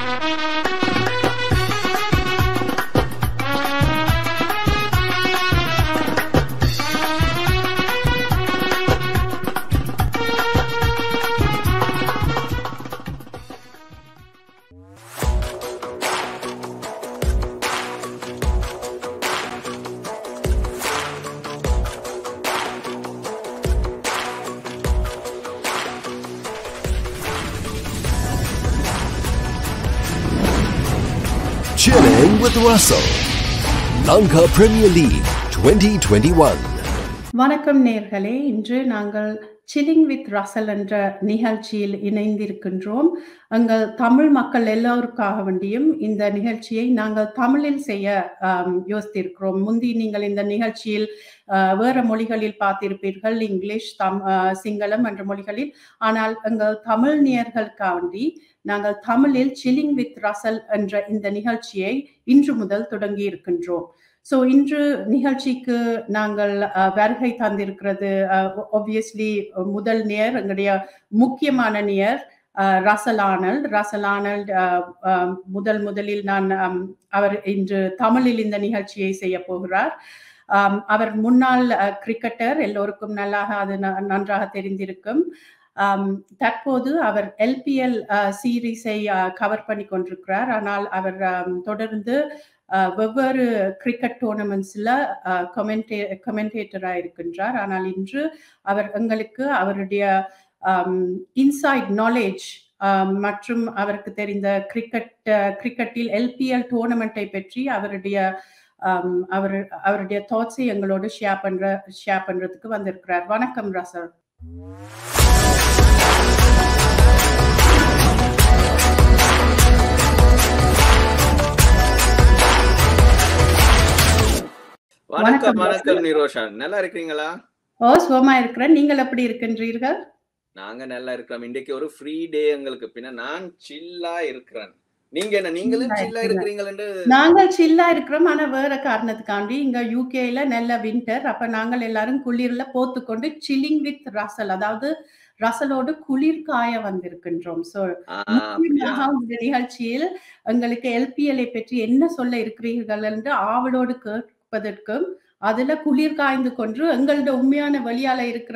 Chilling with Russell. Lanka Premier League 2021. வணக்கம் நேர்களே இன்று நாங்கள் சில்லிங் வித் ரசல் என்ற நிகழ்ச்சியில் இணைந்திருக்கின்றோம் எங்கள் தமிழ் மக்கள் எல்லோருக்காக வேண்டியும் இந்த நிகழ்ச்சியை நாங்கள் தமிழில் செய்ய ஆம், யோசித்திருக்கிறோம் முந்தி நீங்கள் இந்த நிகழ்ச்சியில் ஆ, வேற மொழிகளில் பார்த்திருப்பீர்கள் இங்கிலீஷ் தம் ஆ, சிங்களம் என்ற மொழிகளில் ஆனால் எங்கள் தமிழ் நேயர்களுக்காக வேண்டி நாங்கள் தமிழில் சில்லிங் வித் ரசல் என்ற இந்த நிகழ்ச்சியை இன்று முதல் தொடங்கி இருக்கின்றோம் ஸோ இன்று நிகழ்ச்சிக்கு நாங்கள் அஹ், வருகை தந்திருக்கிறது ஒப்வியஸ்லி முதல் நேர் எங்களுடைய முக்கியமான நேர் அஹ், ரசல் ஆனல்ட் ரசல் ஆனல்ட் அஹ், அஹ், முதல் முதலில் நான் அம், அவர் இன்று தமிழில் இந்த நிகழ்ச்சியை செய்ய போகிறார் அம், அவர் முன்னாள் அஹ், கிரிக்கெட்டர் எல்லோருக்கும் நல்லாக அது ந- நன்றாக தெரிந்திருக்கும் அம், தற்போது அவர் எல்பிஎல் சீரீஸை கவர் பண்ணி கொண்டிருக்கிறார் ஆனால் அவர் அம், தொடர்ந்து அஹ், வெவ்வேறு கிரிக்கெட் டோர்னமெண்ட்ஸ்ல கமெண்டே கமெண்டேட்டராக இருக்கின்றார் ஆனால் இன்று அவர் எங்களுக்கு அவருடைய இன்சைட் நாலேஜ் மற்றும் அவருக்கு தெரிந்த கிரிக்கெட் கிரிக்கெட்டில் எல்பிஎல் டோர்னமெண்ட்டை பற்றி அவருடைய ஆம், அவர் அவருடைய தாட்ஸை எங்களோடு ஷேர் பண்ற ஷேர் பண்றதுக்கு வந்திருக்கிறார் வணக்கம் ரசல் வணக்கம் வணக்கம், வணக்கம் நிரோஷா நல்லா இருக்கிறீங்களா ஓ சுகமா இருக்கிறேன் நீங்கள் எப்படி இருக்கின்றீர்கள் நாங்க நல்லா இருக்கிறோம் இன்னைக்கு ஒரு ஃப்ரீ டே எங்களுக்கு பின்ன நான் சில்லா இருக்கிறேன் நீங்க என்ன நீங்களும் Chill-ஆ சில்லா இருக்கிறேன். இருக்கிறீங்களு நாங்கள் சில்லா இருக்கிறோம் ஆனா வேற காரணத்துக்காண்டி இங்க யூகேல நல்ல வின்டர் அப்ப நாங்கள் எல்லாரும் குளிர்ல போத்துக்கொண்டு சில்லிங் வித் ரசல் அதாவது ரசலோடு குளிர் காய வந்திருக்கின்றோம் சோ முக்கியமாக இந்த நிகழ்ச்சியில் எங்களுக்கு எல்பிஎல்ஐ பற்றி என்ன சொல்ல இருக்கிறீர்கள் என்று ஆவலோடு கேட்பதற்கும் அதுல குளிர் காய்ந்து கொண்டு எங்களோட உண்மையான வழியால இருக்கிற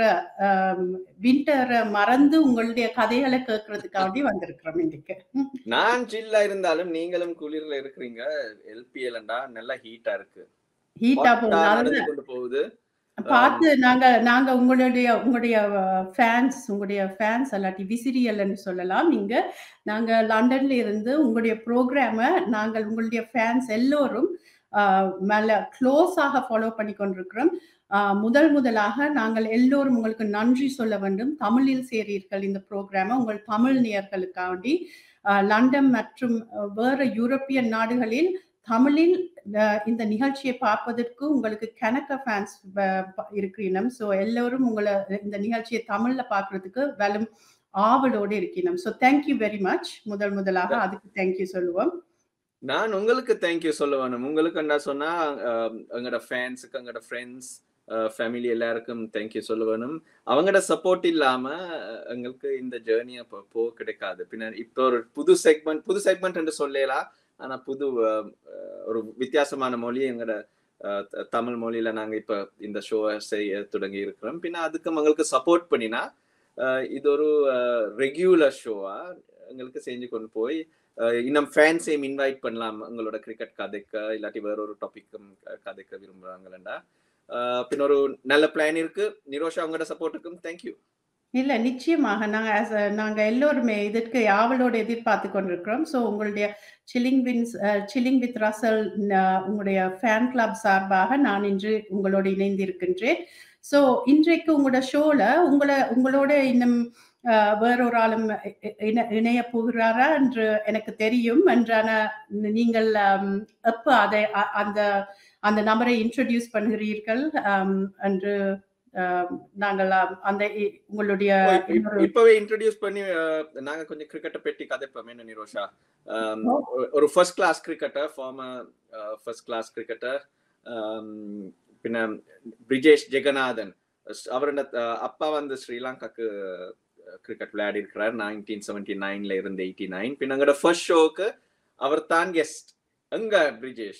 விண்டரை மறந்து உங்களுடைய கதைகளை கேட்கறதுக்காண்டி வந்திருக்கிறோம் இன்னைக்கு நான் சில்லா இருந்தாலும் நீங்களும் குளிர்ல இருக்கிறீங்க எல்பிஎல்ண்டா நல்லா ஹீட்டா இருக்கு ஹீட்டா Hot-ஆ போகுது நடந்து அதுல கொண்டு போகுது பார்த்து நாங்க நாங்க உங்களுடைய உங்களுடைய ஃபேன்ஸ் உங்களுடைய ஃபேன்ஸ் அல்லாட்டி விசிறியல்னு சொல்லலாம் நீங்க நாங்க லண்டன்ல இருந்து உங்களுடைய ப்ரோக்ராம நாங்கள் உங்களுடைய ஃபேன்ஸ் எல்லோரும் ஆஹ், மேல க்ளோஸாக ஃபாலோ பண்ணி கொண்டிருக்கிறோம் ஆஹ், முதல் முதலாக நாங்கள் எல்லோரும் உங்களுக்கு நன்றி சொல்ல வேண்டும் தமிழில் சேரீர்கள் இந்த ப்ரோக்ராம உங்கள் தமிழ் நேயர்களுக்காண்டி ஆஹ், லண்டன் மற்றும் அஹ், வேற யூரோப்பியன் நாடுகளில் தமிழில் அஹ், இந்த நிகழ்ச்சியை பார்ப்பதற்கு உங்களுக்கு கணக்க ஃபேன்ஸ் இருக்கிறீனம் ஸோ எல்லோரும் உங்களை இந்த நிகழ்ச்சியை தமிழ்ல பார்க்கறதுக்கு வெறும் ஆவலோடு இருக்கணும் ஸோ தேங்க்யூ வெரி மச் முதல் முதலாக அதுக்கு தேங்க்யூ சொல்லுவோம் நான் உங்களுக்கு தேங்க்யூ சொல்ல வேணும் உங்களுக்கு என்ன சொன்னா அஹ், எங்களோட ஃபேன்ஸுக்கு எங்களோட ஃப்ரெண்ட்ஸ் ஃபேமிலி எல்லாருக்கும் தேங்க்யூ சொல்ல வேணும் அவங்களோட சப்போர்ட் இல்லாம அஹ், எங்களுக்கு இந்த ஜேர்னியை போக கிடைக்காது பின்ன இப்போ ஒரு புது செக்மெண்ட் புது செக்மெண்ட் என்று சொல்லலாம் ஆனா புது அஹ், அஹ், ஒரு வித்தியாசமான மொழி எங்களோட அஹ், த- தமிழ் மொழியில நாங்க இப்ப இந்த ஷோவை செய்ய தொடங்கி இருக்கிறோம் பின்ன அதுக்கு எங்களுக்கு சப்போர்ட் பண்ணினா அஹ், இது ஒரு ரெகுலர் ஷோவா எங்களுக்கு செஞ்சு கொண்டு போய் அஹ் இன்னும் ஃபேன்ஸையும் இன்வைட் பண்ணலாம் உங்களோட கிரிக்கெட் கதைக்க இல்லாட்டி வேற ஒரு டாபிக்கும் கதைக்க விரும்புறாங்களா பின்ன ஒரு நல்ல பிளான் இருக்கு நிரோஷா உங்களோட சப்போர்ட்டுக்கும் தேங்க்யூ இல்ல நிச்சயமாக நாங்க as a- நாங்க எல்லோருமே இதற்கு ஆவலோடு எதிர்பார்த்து கொண்டிருக்கிறோம் ஸோ உங்களுடைய சில்லிங் வின்ஸ் சில்லிங் வித் ரசல் உங்களுடைய ஃபேன் கிளப் சார்பாக நான் இன்று உங்களோடு இணைந்திருக்கின்றேன் ஸோ இன்றைக்கு உங்களோட ஷோல உங்களை உங்களோட இன்னும் அஹ், வேறொரு ஆளும் இ- இ- இணை- இணைய போகிறாரா என்று எனக்கு தெரியும் என்றான நீங்கள் um, எப்ப அதை அ- அந்த அந்த நபரை இன்ட்ரடியூஸ் பண்ணுகிறீர்கள் um, என்று um, நாங்கள் um, அந்த இ- உங்களுடைய இன்னொரு- இப்பவே இன்ட்ரடியூஸ் பண்ணி அஹ், நாங்க கொஞ்சம் கிரிக்கெட்டை பெட்டி கதைப்போம் என்ன நிரோஷா அஹ், ஓ. ஒரு- ஒரு first class cricketer former first class cricketer பின்ன பிரிஜேஷ் ஜெகநாதன் அவரோட அஹ், அப்பா வந்து ஸ்ரீலங்காக்கு கிரிக்கெட் விளையாடி இருக்கிறார் நைன்டீன் செவன்டி நைன்ல இருந்து எயிட்டி நைன் பின் எங்களோட ஃபர்ஸ்ட் ஷோக்கு அவர் தான் கெஸ்ட் எங்க பிரிஜேஷ்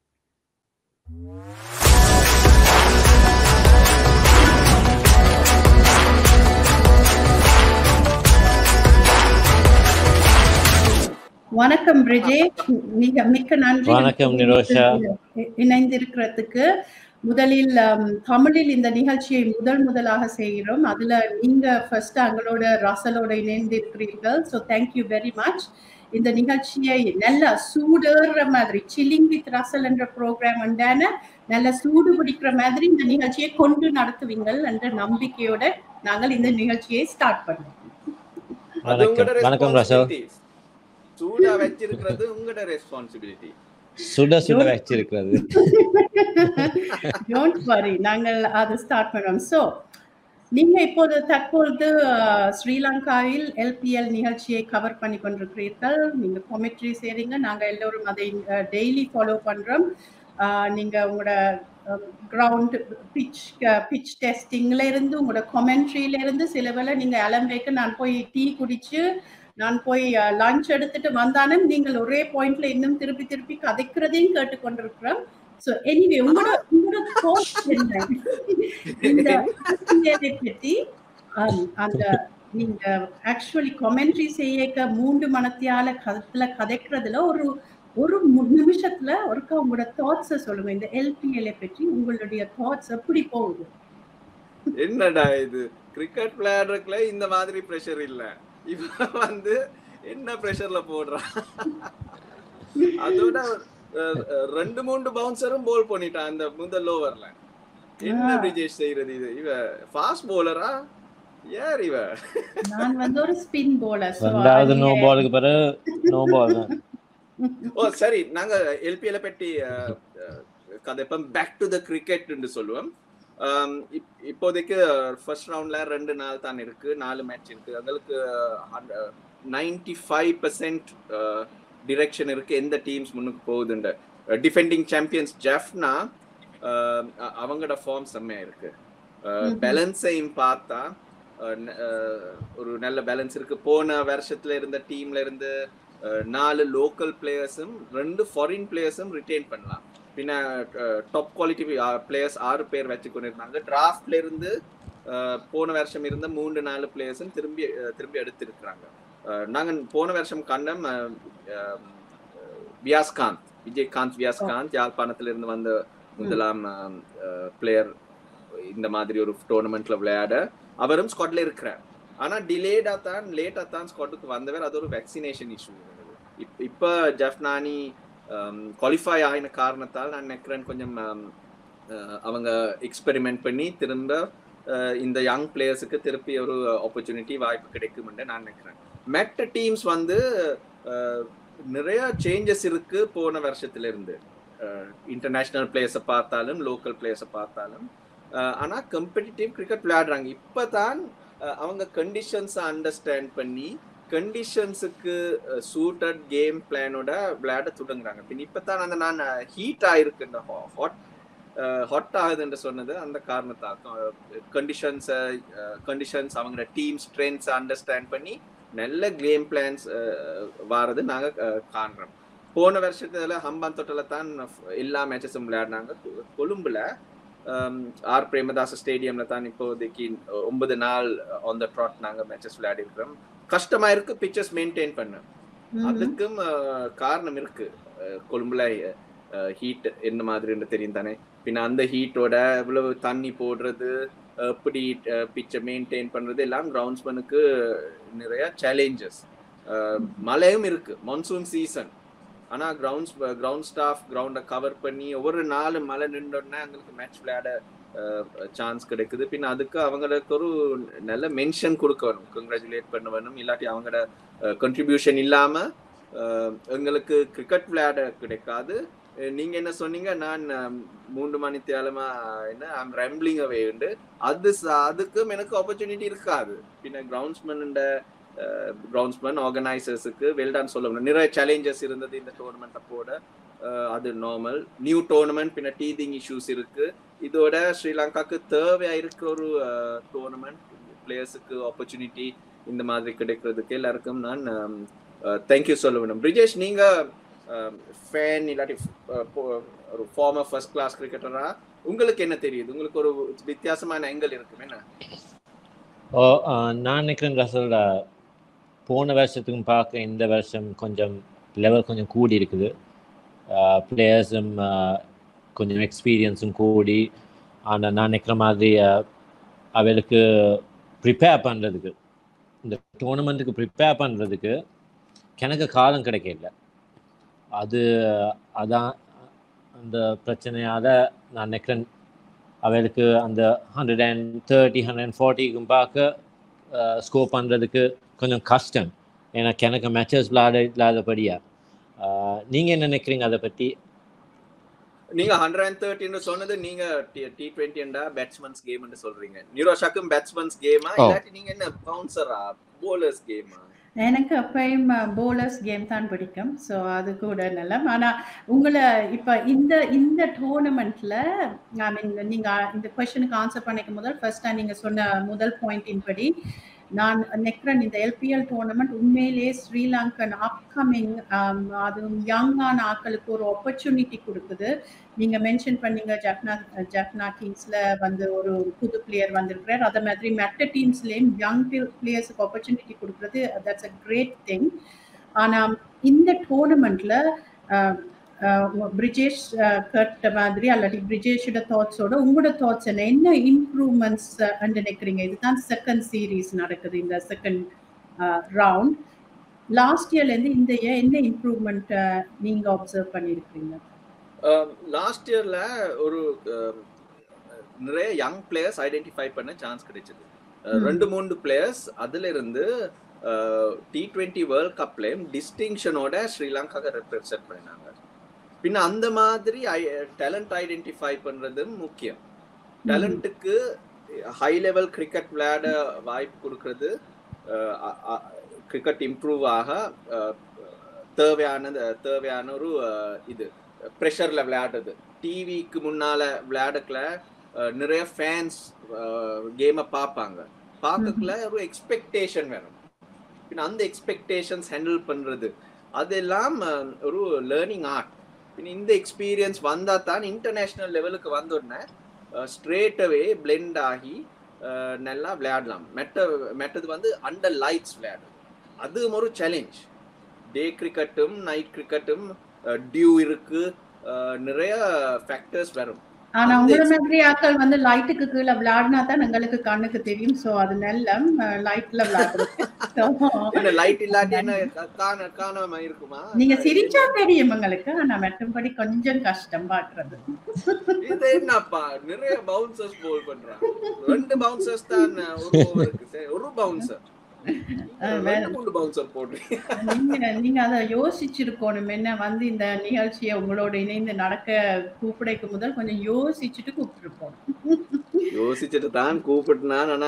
வணக்கம் பிரிஜேஷ் மிக மிக்க நன்றி வணக்கம், நிரோஷா. இ- இணைந்திருக்கிறதுக்கு முதலில் um, தமிழில் இந்த நிகழ்ச்சியை முதல் முதலாக செய்கிறோம் அதுல நீங்க ஃபர்ஸ்ட் எங்களோட ரசலோட இணைந்திருக்கிறீர்கள் ஸோ தேங்க்யூ வெரி மச் இந்த நிகழ்ச்சியை நல்ல சூடுற மாதிரி சில்லிங் வித் ரசல் என்ற ப்ரோக்ராம் உண்டான நல்ல சூடு பிடிக்கிற மாதிரி இந்த நிகழ்ச்சியை கொண்டு நடத்துவீங்கள் என்ற நம்பிக்கையோட நாங்கள் இந்த நிகழ்ச்சியை ஸ்டார்ட் பண்ணோம் அது உங்களோட வணக்கம் வணக்கம் ரசோ responsibility. சூடா வச்சிருக்கிறது உங்களோட ரெஸ்பான்சிபிலிட்டி சுட சுட வச்சிருக்கிறது டோன்ட் வரி நாங்கள் அதை ஸ்டார்ட் பண்ணோம் ஸோ நீங்க இப்போது தற்பொழுது அஹ், ஸ்ரீலங்காவில் எல்பிஎல் நிகழ்ச்சியை கவர் பண்ணி கொண்டிருக்கிறீர்கள் நீங்க கொமெட்ரி செய்றீங்க நாங்க எல்லோரும் அதை டெய்லி ஃபாலோ பண்றோம் அஹ், நீங்க உங்களோட கிரவுண்ட் பிச் பிச் டெஸ்டிங்ல இருந்து உங்களோட கொமெண்ட்ரியில இருந்து சில வேளை நீங்க அலம்பேக்கு நான் போய் டீ குடிச்சு நான் போய் லஞ்ச் எடுத்துட்டு வந்தாலும் நீங்கள் ஒரே பாயிண்ட்ல இன்னும் திருப்பி திருப்பி கதைக்கிறதையும் கேட்டுக்கொண்டிருக்கிறோம் சோ எனிவே உங்களோட உங்களோட thoughts என்ன இந்த இதை பத்தி um, அந்த நீங்க ஆக்சுவலி கொமெண்ட்ரி செய்யக்க மூன்று மனத்தியால கதத்துல கதைக்கிறதுல ஒரு ஒரு மு- நிமிஷத்துல ஒருக்கா உங்களோட தாட்ஸ சொல்லுங்க இந்த எல்பிஎல் பற்றி உங்களுடைய தாட்ஸ் எப்படி போகுது என்னடா இது கிரிக்கெட் விளையாடுறதுல இந்த மாதிரி பிரஷர் இல்ல இவன் வந்து என்ன பிரஷர்ல போடுறான் அதோட அஹ், அஹ், ரெண்டு மூணு பவுன்சரும் போல் பண்ணிட்டான் அந்த முதல் ஓவர்ல என்ன ஆ. பிரிஜேஷ் செய்யறது இது இவ ஃபாஸ்ட் போலரா யார் இவ நான் வந்து ஒரு ஸ்பின் போலர் ரெண்டாவது நோ பாலுக்கு பிறகு நோ பால் தான் ஓ சரி நாங்க எல்பிஎல் பற்றி அஹ், அஹ், கதைப்போம் பேக் டு த கிரிக்கெட் சொல்லுவோம் ஆம், இப்- இப்போதைக்கு ஃபர்ஸ்ட் ரவுண்ட்ல ரெண்டு நாள் தான் இருக்கு நாலு மேட்ச் இருக்கு எங்களுக்கு நைன்டி ஃபைவ் பர்சன்ட் டிரெக்ஷன் இருக்கு எந்த டீம்ஸ் முன்னுக்கு போகுதுன்ற டிஃபெண்டிங் சாம்பியன்ஸ் ஜெஃப்னா அவங்களோட ஃபார்ம் செம்மையா இருக்கு ம்ஹும். பேலன்ஸையும் பார்த்தா அஹ், ந- அஹ், ஒரு நல்ல பேலன்ஸ் இருக்கு போன வருஷத்துல இருந்த டீம்ல இருந்து அஹ், நாலு லோக்கல் பிளேயர்ஸும் ரெண்டு ஃபாரின் பிளேயர்ஸும் ரிட்டைன் பண்ணலாம் பின்ன டாப் குவாலிட்டி பிளேயர்ஸ் ஆறு பேர் வச்சு கொண்டிருந்தாங்க டிராஃப்ட்ல இருந்து அஹ், போன வருஷம் இருந்த மூன்று நாலு பிளேயர்ஸும் திரும்பி அஹ், திரும்பி எடுத்திருக்கிறாங்க அஹ், நாங்க போன வருஷம் கண்டம் அஹ், அஹ், வியாஸ்காந்த் விஜயகாந்த் வியாஸ்காந்த் யாழ்ப்பாணத்துல இருந்து வந்த முதலாம் பிளேயர் இந்த மாதிரி ஒரு டோர்னமெண்ட்ல விளையாட அவரும் ஸ்காட்ல இருக்கிறார் ஆனா டிலேடா தான் லேட்டா தான் ஸ்காட்டுக்கு வந்தவர் அது ஒரு வேக்சினேஷன் இஷ்யூ இருந்தது இப்- இப்ப ஜஃப்னானி குவாலிஃபை ஆகின காரணத்தால் நான் நினைக்கிறேன் கொஞ்சம் um, அஹ், அவங்க எக்ஸ்பெரிமெண்ட் பண்ணி திரும்ப அஹ், இந்த யங் பிளேயர்ஸுக்கு திருப்பி ஒரு ஆப்பர்ச்சுனிட்டி வாய்ப்பு கிடைக்கும் என்று நான் நினைக்கிறேன் மெட்ட டீம்ஸ் வந்து அஹ், நிறைய சேஞ்சஸ் இருக்கு போன வருஷத்துல இருந்து இன்டர்நேஷனல் பிளேயர்ஸை பார்த்தாலும் லோக்கல் பிளேயர்ஸை பார்த்தாலும் அஹ், ஆனா கம்பெடிட்டிவ் கிரிக்கெட் விளையாடுறாங்க இப்பதான் அஹ், அவங்க கண்டிஷன்ஸை அண்டர்ஸ்டாண்ட் பண்ணி கண்டிஷன்ஸுக்கு சூட்டட் கேம் பிளானோட விளையாட தொடங்குறாங்க பின் இப்பதான் அந்த நான் ஹீட் ஆயிருக்கு இந்த ஹாட் ஹாட் ஆகுதுன்னு சொன்னது அந்த காரணத்தால் கண்டிஷன்ஸை கண்டிஷன்ஸ் அவங்களோட டீம் ஸ்ட்ரென்த்ஸ் அண்டர்ஸ்டாண்ட் பண்ணி நல்ல கேம் பிளான்ஸ் வாரது நாங்க அஹ், காண்றோம் போன வருஷத்துல ஹம்பான் தொட்டில தான் எல்லா மேட்சஸும் விளையாடினாங்க கொ- கொழும்புல ஆம், ஆர் பிரேமதாச ஸ்டேடியம்ல தான் இப்போதைக்கு ஒன்பது நாள் ஆன் த ட்ராட் நாங்க மேட்சஸ் விளையாடி இருக்கிறோம் கஷ்டமா இருக்கு பிக்சர்ஸ் மெயின்டைன் பண்ண ம்ஹும். அதுக்கும் அஹ், காரணம் இருக்கு அஹ், கொழும்புல ஹீட் என்ன மாதிரின்னு தெரியும் தானே பின்ன அந்த ஹீட்டோட இவ்வளவு தண்ணி போடுறது எப்படி பிச்சை மெயின்டைன் பண்றது எல்லாம் கிரவுண்ட்ஸ்மனுக்கு நிறைய சேலஞ்சஸ் மழையும் இருக்கு மான்சூன் சீசன் ஆனா கிரவுண்ட்ஸ் கிரவுண்ட் ஸ்டாஃப் கிரவுண்டை கவர் பண்ணி ஒவ்வொரு நாலு மழை நின்றோடனே எங்களுக்கு மேட்ச் விளையாட சான்ஸ் கிடைக்குது பின்ன அதுக்கு அவங்களுக்கு ஒரு நல்ல மென்ஷன் கொடுக்க வேணும் கங்க்ராச்சுலேட் பண்ண வேணும் இல்லாட்டி அவங்களோட கண்ட்ரிபியூஷன் இல்லாம அஹ், எங்களுக்கு கிரிக்கெட் விளையாட கிடைக்காது அஹ், நீங்க என்ன சொன்னீங்க நான் அஹ், மூன்று மணி தேலமா என்ன ஐம் ரம்பிளிங் அவே உண்டு அது ச- அதுக்கும் எனக்கு ஆப்பர்ச்சுனிட்டி இருக்காது பின்ன கிரவுண்ட்ஸ்மேன் கிரவுண்ட்ஸ்மேன் ஆர்கனைசர்ஸுக்கு வெல்டான் சொல்ல முடியும் நிறைய சேலஞ்சஸ் இருந்தது இந்த டோர்னமெண்ட் அப்போட அஹ், அது நார்மல் நியூ டோர்னமெண்ட் பின்ன டீதிங் இஷ்யூஸ் இருக்கு இதோட ஸ்ரீலங்காக்கு தேவையா இருக்கிற ஒரு டோர்னமெண்ட் பிளேயர்ஸுக்கு ஆப்பர்ச்சுனிட்டி இந்த மாதிரி கிடைக்கிறதுக்கு எல்லாருக்கும் நான் தேங்க்யூ சொல்ல வேண்டும் பிரிஜேஷ் நீங்க ஃபேன் இல்லாட்டி அஹ், போ- ஒரு ஃபார்மர் ஃபர்ஸ்ட் கிளாஸ் கிரிக்கெட்டரா உங்களுக்கு என்ன தெரியுது உங்களுக்கு ஒரு வித்தியாசமான ஆங்கிள் இருக்கும் என்ன ஓ ஆ, நான் நினைக்கிறேன் ரசல் ஆ, போன வருஷத்துக்கும் பார்க்க இந்த வருஷம் கொஞ்சம் லெவல் கொஞ்சம் கூடி இருக்குது பிளேயர்ஸும் கொஞ்சம் எக்ஸ்பீரியன்ஸும் கூடி ஆனால் நான் நினைக்கிற மாதிரி ஆ, அவளுக்கு ப்ரிப்பேர் பண்ணுறதுக்கு இந்த டோர்னமெண்ட்டுக்கு ப்ரிப்பேர் பண்ணுறதுக்கு எனக்கு காலம் கிடைக்கல அது அதான் அந்த பிரச்சனையால் நான் நினைக்கிறேன் அவளுக்கு அந்த hundred and thirty hundred and ஃபார்ட்டிக்கும் பார்க்க ஸ்கோர் பண்ணுறதுக்கு கொஞ்சம் கஷ்டம் ஏன்னா எனக்கு மேட்சஸ் விளாட இல்லாதபடியா நீங்கள் என்ன நினைக்கிறீங்க அதை பற்றி நீங்க ஹண்ட்ரட் அண்ட் தேர்ட்டின்னு சொன்னது நீங்க டி டுவெண்ட்டிண்டா பேட்ஸ்மேன்ஸ் கேம்னு சொல்றீங்க நிரோஷாக்கும் பேட்ஸ்மேன்ஸ் கேமா ஓ. இல்லாட்டி நீங்க என்ன பவுன்சரா போலர்ஸ் கேமா எனக்கு எப்பயும் போலர்ஸ் கேம் தான் பிடிக்கும் ஸோ அது கூட நல்ல ஆனா உங்களை இப்ப இந்த இந்த டோர்னமெண்ட்ல ஐ மீன் நீங்க இந்த கொஸ்டனுக்கு ஆன்சர் பண்ணிக்கும் முதல் ஃபர்ஸ்ட் நீங்க சொன்ன முதல் பாயிண்டின் படி நான் நினைக்கிறேன் இந்த எல்பிஎல் டோர்னமெண்ட் உண்மையிலேயே ஸ்ரீலங்கன் அப்கமிங் அதுவும் யங்கான ஆட்களுக்கு ஒரு ஆப்பர்ச்சுனிட்டி கொடுக்குது நீங்க மென்ஷன் பண்ணீங்க ஜப்னா ஜப்னா டீம்ஸ்ல வந்து ஒரு புது பிளேயர் வந்திருக்கிறார் அதே மாதிரி மற்ற டீம்ஸ்லயும் யங் பிளேயர்ஸுக்கு ஆப்பர்ச்சுனிட்டி கொடுக்குறது தட்ஸ் அ கிரேட் திங் ஆனா இந்த டோர்னமெண்ட்ல பிரிஜேஷ் கட்ட மாதிரி அல்லாட்டி பிரிஜேஷோட தாட்ஸோட உங்களோட தாட்ஸ் என்ன என்ன இம்ப்ரூவ்மெண்ட்ஸ் நினைக்கிறீங்க இதுதான் செகண்ட் சீரீஸ் நடக்குது இந்த செகண்ட் ரவுண்ட் லாஸ்ட் இயர்ல இருந்து இந்த இயர் என்ன இம்ப்ரூவ்மெண்ட் நீங்க அப்சர்வ் பண்ணிருக்கீங்க லாஸ்ட் இயர்ல ஒரு um, நிறைய யங் பிளேயர்ஸ் ஐடென்டிஃபை பண்ண சான்ஸ் கிடைச்சது Uh, ம். ரெண்டு மூணு பிளேயர்ஸ் அதுல இருந்து டி டுவெண்ட்டி வேர்ல்ட் கப்லயும் டிஸ்டிங்ஷனோட ஸ்ரீலங்காவை ரெப்ரசென்ட் பண்ணினாங்க பின்ன அந்த மாதிரி டேலண்ட் ஐடென்டிஃபை பண்றதும் முக்கியம் டேலண்ட்டுக்கு ஹை லெவல் கிரிக்கெட் விளையாட வாய்ப்பு கொடுக்கறது கிரிக்கெட் இம்ப்ரூவ் ஆக அஹ், தேவையான தேவையான ஒரு அஹ், இது ப்ரெஷர்ல விளையாடுறது டிவிக்கு முன்னால விளையாடக்கல அஹ், நிறைய ஃபேன்ஸ் கேமை பார்ப்பாங்க பார்க்கக்குள்ள ஒரு எக்ஸ்பெக்டேஷன் வேணும் பின்ன அந்த எக்ஸ்பெக்டேஷன்ஸ் ஹேண்டில் பண்றது அதெல்லாம் அஹ், ஒரு லேர்னிங் ஆர்ட் பின்ன இந்த எக்ஸ்பீரியன்ஸ் வந்தா தான் இன்டர்நேஷனல் லெவலுக்கு வந்த உடனே ஸ்ட்ரேட்டவே பிளெண்ட் ஆகி அஹ், நல்லா விளையாடலாம் மெட்ட மெட்டது வந்து அண்டர் லைட்ஸ் விளையாடுறது அது ஒரு சேலஞ்ச் டே கிரிக்கெட்டும் நைட் கிரிக்கெட்டும் டியூ இருக்கு அஹ், நிறைய ஃபேக்டர்ஸ் வரும் ஆனா அந்த உங்கள மாதிரி ஆட்கள் வந்து லைட்டுக்கு கீழே விளையாடினா தான் எங்களுக்கு கண்ணுக்கு தெரியும் சோ அது நல்ல லைட்ல விளையாடுறது So, என்ன லைட் இல்லாட்டி என்ன கா- காண காணாம இருக்குமா நீங்க சிரிச்சா தெரியும் எங்களுக்கு ஆனா மற்றபடி கொஞ்சம் கஷ்டம் பாக்குறது இது என்னப்பா நிறைய பவுன்சர்ஸ் போல் பண்றாங்க ரெண்டு பவுன்சர்ஸ் தான் ஒரு ஓவருக்கு சரி, ஒரு பவுன்சர் ரெண்டு மூணு பவுன்சர் போடுறீங்க நீங்க நீங்க அதை யோசிச்சிருக்கணும் என்ன வந்து இந்த நிகழ்ச்சியை உங்களோட இணைந்து நடக்க கூப்பிடைக்கு முதல் கொஞ்சம் யோசிச்சுட்டு கூப்பிட்டுருப்போம் யோசிச்சுட்டு தான் கூப்பிட்டுனான் ஆனா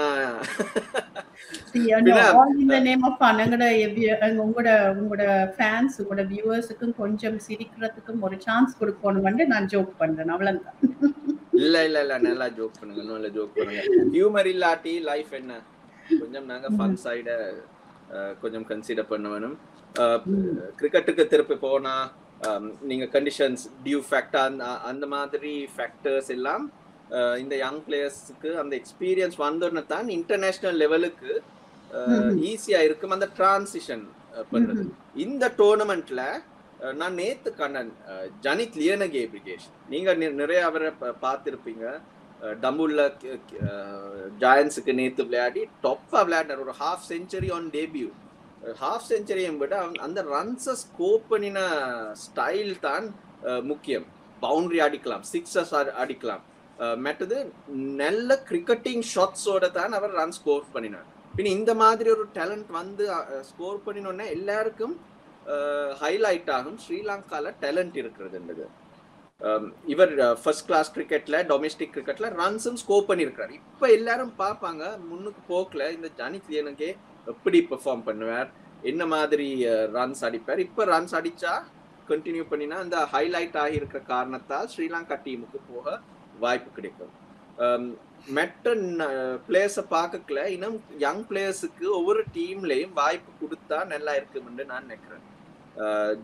இந்த நேம் ஆஃப் எங்களோட உங்களோட உங்களோட ஃபேன்ஸ் உங்களோட வியூவர்ஸுக்கும் கொஞ்சம் சிரிக்கிறதுக்கும் ஒரு சான்ஸ் கொடுக்கணும் நான் ஜோக் பண்றேன் அவ்வளவுதான் இல்ல இல்ல இல்ல நல்லா ஜோக் பண்ணுங்க இன்னும் இல்ல ஜோக் பண்ணுங்க ஹியூமர் இல்லாட்டி லைஃப் என்ன கொஞ்சம் நாங்க ஃபன் சைட கொஞ்சம் கன்சிடர் பண்ண வேணும் கிரிக்கெட்டுக்கு திருப்பி போனா அஹ், நீங்க கண்டிஷன்ஸ் டியூ ஃபேக்டர் அந்த அந்த மாதிரி ஃபேக்டர்ஸ் எல்லாம் அஹ், இந்த யங் பிளேயர்ஸ்க்கு அந்த எக்ஸ்பீரியன்ஸ் வந்தோடனே தான் இன்டர்நேஷனல் லெவலுக்கு ம்ஹும். ஈஸியா இருக்கும் அந்த டிரான்சிஷன் பண்றது இந்த டோர்னமெண்ட்ல நான் நேத்து கண்ணன் அஹ், ஜனித் லியனகே பிரிகேஷ் நீங்க நி- நிறைய அவரை ப- பார்த்திருப்பீங்க அஹ், டம்புல்ல ஜாயன்ஸுக்கு நேத்து விளையாடி டொப்பா விளையாடினார் ஒரு half century on debut half செஞ்சுரியும் விட அவன் அந்த ரன்ஸை ஸ்கோப் பண்ணின ஸ்டைல் தான் அஹ், முக்கியம் பவுண்டரி அடிக்கலாம் சிக்ஸஸ் அடிக்கலாம் அஹ், மற்றது நல்ல கிரிக்கெட்டிங் ஷாட்ஸோட தான் அவர் ரன் ஸ்கோர் பண்ணினார் பின் இந்த மாதிரி ஒரு டேலண்ட் வந்து ஸ்கோர் பண்ணினோடனே எல்லாருக்கும் ஹைலைட் ஆகும் ஸ்ரீலங்கால டேலண்ட் இருக்கிறதுன்றது அஹ், இவர் ஃபர்ஸ்ட் கிளாஸ் கிரிக்கெட்ல டொமஸ்டிக் கிரிக்கெட்ல ரன்ஸும் ஸ்கோர் பண்ணியிருக்காரு இப்போ எல்லாரும் பார்ப்பாங்க முன்னுக்கு போக்கல இந்த ஜானித் லியனுக்கே எப்படி பெர்ஃபார்ம் பண்ணுவார் என்ன மாதிரி ரன்ஸ் அடிப்பார் இப்போ ரன்ஸ் அடிச்சா கண்டினியூ பண்ணினா அந்த ஹைலைட் ஆகி இருக்கிற காரணத்தால் ஸ்ரீலங்கா டீமுக்கு போக வாய்ப்பு கிடைக்கும் மெட்ட பிளேயர்ஸை பார்க்கல இன்னும் யங் பிளேயர்ஸுக்கு ஒவ்வொரு டீம்லயும் வாய்ப்பு கொடுத்தா நல்லா இருக்கும்னு நான் நினைக்கிறேன் அஹ்,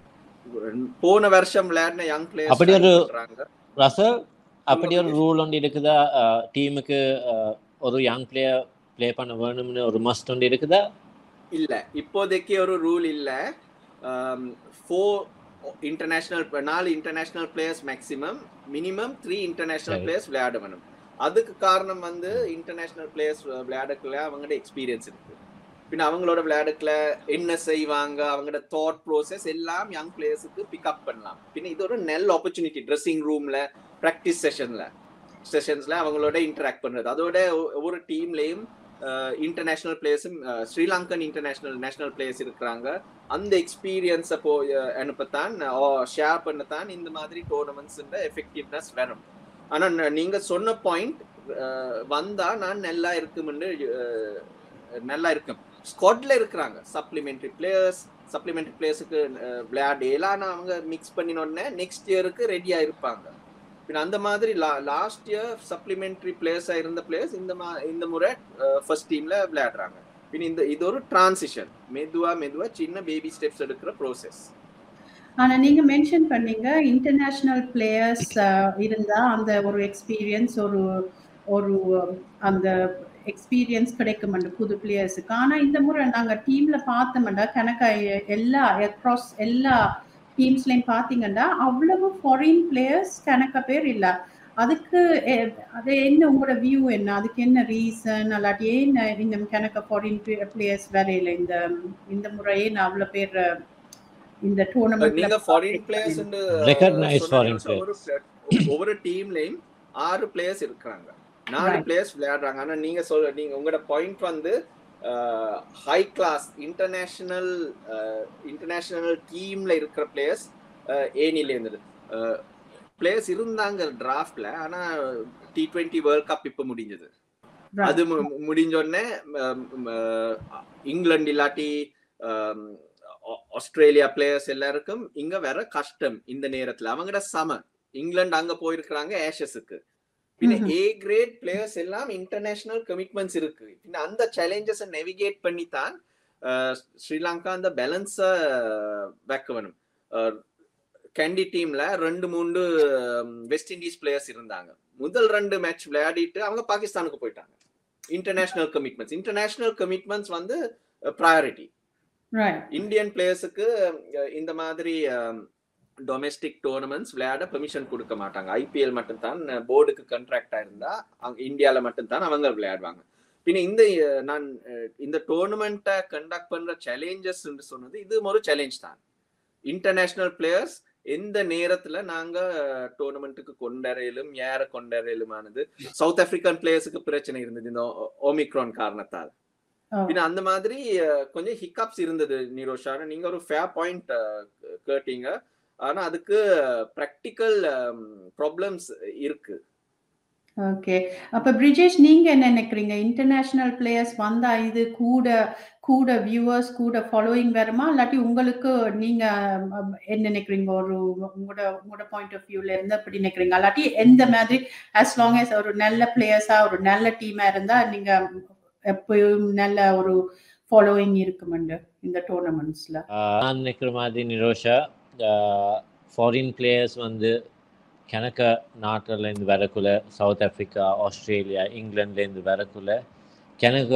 போன வருஷம் விளையாடின யங் பிளேயர்ஸ் அப்படி ஒரு- பண்றாங்க ரசல் அப்படி ஒரு ரூல் ஒன்று இருக்குதா டீமுக்கு ஒரு யங் பிளேயர் ப்ளே பண்ண வேணும்னு ஒரு மஸ்ட் ஒன்று இருக்குதா இல்ல இப்போதைக்கு ஒரு ரூல் இல்ல ஃபோர் இன்டர்நேஷனல் நாலு international players maximum minimum three international சரி. பிளேயர்ஸ் விளையாட வேணும் அதுக்கு காரணம் வந்து இன்டர்நேஷனல் பிளேயர்ஸ் விளையாடக்குள்ள அவங்களோட எக்ஸ்பீரியன்ஸ் இருக்கு பின்ன அவங்களோட விளையாடக்குள்ள என்ன செய்வாங்க அவங்களோட தாட் ப்ரோசஸ் எல்லாம் யங் பிளேயர்ஸுக்கு பிக்கப் பண்ணலாம் பின்ன இது ஒரு நல்ல ஆப்பர்ச்சுனிட்டி ட்ரெஸ்ஸிங் ரூம்ல ப்ராக்டிஸ் செஷன்ல செஷன்ஸ்ல அவங்களோட இன்டராக்ட் பண்றது அதோட ஒ- ஒவ்வொரு டீம்லயும் இன்டர்நேஷனல் பிளேயர்ஸும் ஸ்ரீலங்கன் இன்டர்நேஷனல் நேஷனல் பிளேயர்ஸ் இருக்கிறாங்க அந்த எக்ஸ்பீரியன்ஸை போ அஹ், அனுப்பத்தான் ஷேர் பண்ணத்தான் இந்த மாதிரி டோர்னமெண்ட்ஸ் எஃபெக்டிவ்னஸ் வரும் ஆனா ந- நீங்க சொன்ன பாயிண்ட் வந்தா நான் நல்லா இருக்கும்னு அஹ், நல்லா இருக்கும் ஸ்குவாட்ல இருக்கிறாங்க சப்ளிமெண்ட்ரி பிளேயர்ஸ் சப்ளிமெண்ட்ரி பிளேயர்ஸுக்கு விளையாட எல்லாம் அவங்க மிக்ஸ் பண்ணினோடனே நெக்ஸ்ட் இயருக்கு ரெடியா இருப்பாங்க பின்ன அந்த மாதிரி லாஸ்ட் இயர் சப்ளிமெண்ட்ரி பிளேயர்ஸா இருந்த பிளேயர்ஸ் இந்த மா இந்த முறை ஃபர்ஸ்ட் டீம்ல விளையாடுறாங்க பின் இந்த இது ஒரு டிரான்சிஷன் மெதுவா மெதுவா சின்ன பேபி ஸ்டெப்ஸ் எடுக்கிற ப்ரோசஸ் ஆனா நீங்க மென்ஷன் பண்ணீங்க இன்டர்நேஷனல் பிளேயர்ஸ் இருந்தா அந்த ஒரு எக்ஸ்பீரியன்ஸ் ஒரு ஒரு அந்த எக்ஸ்பீரியன்ஸ் கிடைக்கும் அந்த புது பிளேயர்ஸுக்கு ஆனா இந்த முறை நாங்க டீம்ல பார்த்தோம்னா கணக்கா எல்லா அக்ராஸ் எல்லா டீம்ஸ்லயும் பாத்தீங்கன்னா அவ்வளவு ஃபாரின் பிளேயர்ஸ் கணக்க பேர் இல்ல அதுக்கு எ- அது என்ன உங்களோட வியூ என்ன அதுக்கு என்ன ரீசன் அல்லாட்டி ஏன் இன்னும் கணக்க ஃபாரின் பிளேயர்ஸ் வரையில இந்த இந்த முறையே நான் அவ்வளவு பேர் இந்த டூர்னமெண்ட்ல நீங்க foreign players Recognize foreign players. ஒவ்வொரு டீம்லயும் ஆறு பிளேயர்ஸ் இருக்காங்க நாலு Right. பிளேயர்ஸ் விளையாடுறாங்க ஆனா நீங்க சொல்ல நீங்க உங்களோட பாயிண்ட் வந்து ஹை கிளாஸ் இன்டர்நேஷனல் இன்டர்நேஷனல் டீம்ல இருக்கிற பிளேயர்ஸ் ஏனில இருந்தது பிளேயர்ஸ் இருந்தாங்க டிராஃப்ட்ல ஆனா டி டுவெண்ட்டி வேர்ல்ட் கப் இப்ப முடிஞ்சது அது மு- முடிஞ்ச உடனே ம், ம், இங்கிலாந்து இல்லாட்டி ஆம், ஆ- ஆஸ்திரேலியா பிளேயர்ஸ் எல்லாருக்கும் இங்க வர கஷ்டம் இந்த நேரத்துல அவங்கட சம இங்கிலாந்து அங்க போயிருக்கிறாங்க ஏஷஸுக்கு பின்ன ம்ஹும். ஏ கிரேட் பிளேயர்ஸ் எல்லாம் இன்டர்நேஷனல் கமிட்மெண்ட்ஸ் இருக்கு பின்ன அந்த சேலஞ்சஸை நெவிகேட் பண்ணி தான் அஹ், ஸ்ரீலங்கா அந்த பேலன்ஸ வைக்க வேணும் அஹ், கேண்டி டீம்ல ரெண்டு மூணு வெஸ்ட் இண்டீஸ் பிளேயர்ஸ் இருந்தாங்க முதல் ரெண்டு மேட்ச் விளையாடிட்டு அவங்க பாகிஸ்தானுக்கு போயிட்டாங்க இன்டர்நேஷனல் கமிட்மெண்ட்ஸ் இன்டர்நேஷனல் கமிட்மெண்ட்ஸ் வந்து ப்ரையாரிட்டி ரைட் இந்தியன் பிளேயர்ஸுக்கு இந்த மாதிரி டொமெஸ்டிக் டோர்னமெண்ட்ஸ் விளையாட பெர்மிஷன் கொடுக்க மாட்டாங்க ஐபிஎல் மட்டும்தான் போர்டுக்கு கண்ட்ராக்டா இருந்தா அங்க இந்தியால மட்டும்தான் அவங்க விளையாடுவாங்க பின்ன இந்த அஹ், நான் அஹ், இந்த டோர்னமெண்ட்டை கண்டக்ட் பண்ற சேலஞ்சஸ் சொன்னது இது ஒரு சேலஞ்ச் தான் இன்டர்நேஷனல் பிளேயர்ஸ் எந்த நேரத்துல நாங்க டோர்னமெண்ட்டுக்கு கொண்டறையிலும் ஏற கொண்டறையிலுமானது சவுத் ஆப்பிரிக்கன் பிளேயர்ஸுக்கு பிரச்சனை இருந்தது இந்த ஓமிக்ரான் காரணத்தால் பின்ன அந்த மாதிரி அஹ், கொஞ்சம் ஹிக்கப்ஸ் இருந்தது நிரோஷா நீங்க ஒரு ஃபேர் பாயிண்ட் கேட்டீங்க ஆனா அதுக்கு ப்ராக்டிக்கல் ப்ராப்ளம்ஸ் இருக்கு ஓகே அப்ப பிரிஜேஷ் நீங்க என்ன நினைக்கிறீங்க இன்டர்நேஷனல் பிளேயர்ஸ் வந்தா இது கூட கூட வியூவர்ஸ் கூட ஃபாலோயிங் வருமா இல்லாட்டி உங்களுக்கு நீங்க அஹ், என்ன நினைக்கிறீங்க ஒரு உங்களோட உங்களோட பாயிண்ட் ஆஃப் வியூல இருந்து அப்படி நினைக்கிறீங்க இல்லாட்டி எந்த மாதிரி as long as ஒரு நல்ல பிளேயர்ஸா ஒரு நல்ல டீமா இருந்தா நீங்க எப்பயும் நல்ல ஒரு ஃபாலோயிங் இருக்குமெண்டு இந்த டோர்னமெண்ட்ஸ்ல ஆஹ் நான் நினைக்கிற மாதிரி நிரோஷா ஃபாரின் பிளேயர்ஸ் வந்து கணக்க நாட்டிலேருந்து வரக்குள்ள சவுத் ஆஃப்ரிக்கா ஆஸ்திரேலியா இங்கிலாந்துலேருந்து வரக்குள்ள கணக்கு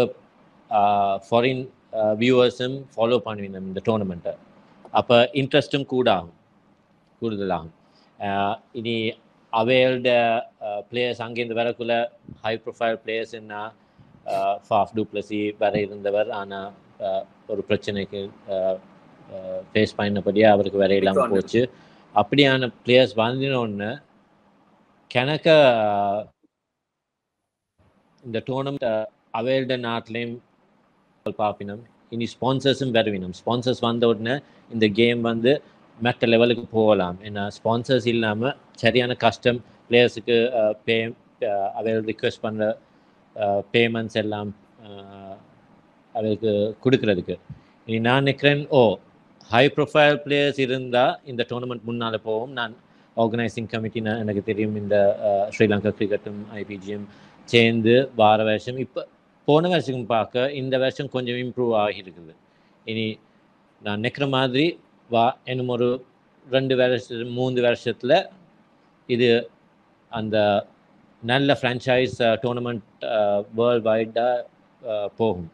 ஃபாரின் வியூவர்ஸும் ஃபாலோ பண்ணுவீங்க இந்த டோர்னமெண்ட்டை அப்போ இன்ட்ரெஸ்ட்டும் கூட ஆகும் கூடுதலாகும் ஆஹ் இனி அவையோட பிளேயர்ஸ் அங்கேருந்து வரக்குள்ள ஹை ப்ரொஃபைல் பிளேயர்ஸ்னா ஃபாஃப் டூப்ளசி வர இருந்தவர் ஆனால் ஒரு பிரச்சனைக்கு ஃபேஸ் பண்ணபடியாக அவருக்கு வேற இல்லாமல் Withdrawn. போச்சு அப்படியான பிளேயர்ஸ் வந்தினோன்னு கணக்க இந்த டோர்னமெண்ட் அவைல்ட நாட்டிலையும் பார்ப்பினோம் இனி ஸ்பான்சர்ஸும் வருவினோம் ஸ்பான்சர்ஸ் வந்த உடனே இந்த கேம் வந்து மற்ற லெவலுக்கு போகலாம் ஏன்னா ஸ்பான்சர்ஸ் இல்லாமல் சரியான கஷ்டம் பிளேயர்ஸுக்கு பே அவைகள் ரிக்வெஸ்ட் பண்ணுற பேமெண்ட்ஸ் எல்லாம் அஹ், அவருக்கு கொடுக்கறதுக்கு இனி நான் நினைக்கிறேன் ஓ ஹை ப்ரொஃபைல் பிளேயர்ஸ் இருந்தால் இந்த டோர்னமெண்ட் முன்னால் போவோம் நான் ஆர்கனைசிங் கமிட்டி எனக்கு தெரியும் இந்த அஹ், ஸ்ரீலங்கா கிரிக்கெட்டும் ஐபிஜியும் சேர்ந்து வார வருஷம் இப்போ போன வருஷம் பார்க்க இந்த வருஷம் கொஞ்சம் இம்ப்ரூவ் ஆகியிருக்குது இனி நான் நினைக்கிற மாதிரி வா இன்னும் ஒரு ரெண்டு வருஷம் மூணு வருஷத்தில் இது அந்த நல்ல ஃப்ரான்ச்சைஸ் டோர்னமெண்ட் வேர்ல்ட் வைடாக போகும்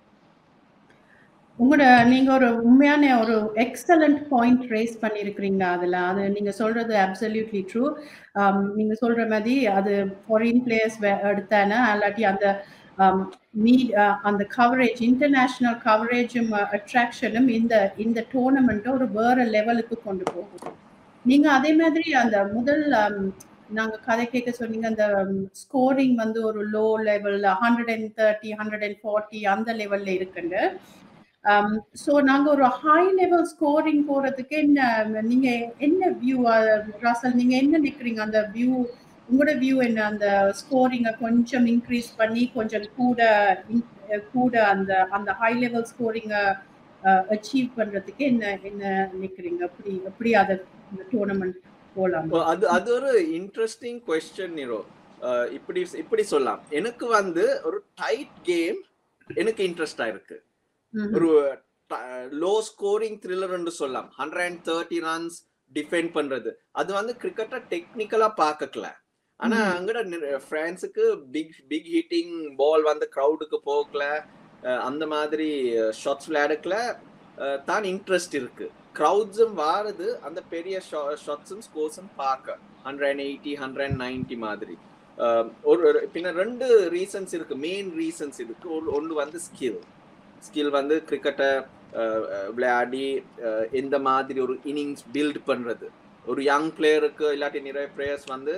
உங்களோட நீங்க ஒரு உண்மையான ஒரு எக்ஸலண்ட் பாயிண்ட் ரேஸ் பண்ணிருக்கிறீங்க அதுல அது நீங்க சொல்றது அப்சல்யூட்லி ட்ரூ நீங்க சொல்ற மாதிரி அது ஃபாரின் பிளேயர்ஸ் எடுத்தானே அல்லாட்டி அந்த மீட் அந்த கவரேஜ் இன்டர்நேஷனல் கவரேஜும் அட்ராக்ஷனும் இந்த இந்த டோர்னமெண்ட்டை ஒரு வேற லெவலுக்கு கொண்டு போகும் நீங்க அதே மாதிரி அந்த முதல் நாங்க கதை கேட்க சொன்னீங்க அந்த ஸ்கோரிங் வந்து ஒரு low level hundred and thirty hundred and forty அந்த லெவல்ல இருக்குன்னு ஸோ நாங்க ஒரு ஹை லெவல் ஸ்கோரிங் போறதுக்கு என்ன நீங்க என்ன வியூ ராசல் நீங்க என்ன நினைக்கிறீங்க அந்த வியூ உங்களோட வியூ என்ன அந்த ஸ்கோரிங்கை கொஞ்சம் இன்க்ரீஸ் பண்ணி கொஞ்சம் கூட கூட அந்த அந்த ஹை லெவல் ஸ்கோரிங்கை அச்சீவ் பண்றதுக்கு என்ன என்ன நினைக்கிறீங்க அப்படி எப்படி அதை இந்த டோர்னமெண்ட் போலாம் அது அது ஒரு இன்ட்ரெஸ்டிங் கொஸ்டின் நிரோ இப்படி இப்படி சொல்லலாம் எனக்கு வந்து ஒரு டைட் கேம் எனக்கு இன்ட்ரெஸ்டா இருக்கு ஒரு லோ ஸ்கோரிங் த்ரில்லர் சொல்லலாம் hundred and thirty runs defend பண்றது அது வந்து கிரிக்கெட்டை டெக்னிக்கலா பார்க்கல ஆனா அங்கட பிரான்ஸுக்கு பிக் பிக் ஹிட்டிங் பால் வந்து க்ரௌடுக்கு போகல அந்த மாதிரி ஷாட்ஸ் விளையாடுக்கல தான் இன்ட்ரெஸ்ட் இருக்கு க்ரௌட்ஸும் வாருது அந்த பெரிய ஷாட்ஸும் ஸ்கோர்ஸும் பார்க்க hundred and eighty hundred and ninety மாதிரி ஒரு பின்ன ரெண்டு ரீசன்ஸ் இருக்கு மெயின் ரீசன்ஸ் இருக்கு ஒன்று வந்து ஸ்கில் ஸ்கில் வந்து கிரிக்கெட்டை விளையாடி எந்த மாதிரி ஒரு இன்னிங்ஸ் பில்ட் பண்றது ஒரு யங் பிளேயருக்கு இல்லாட்டி நிறைய பிளேயர்ஸ் வந்து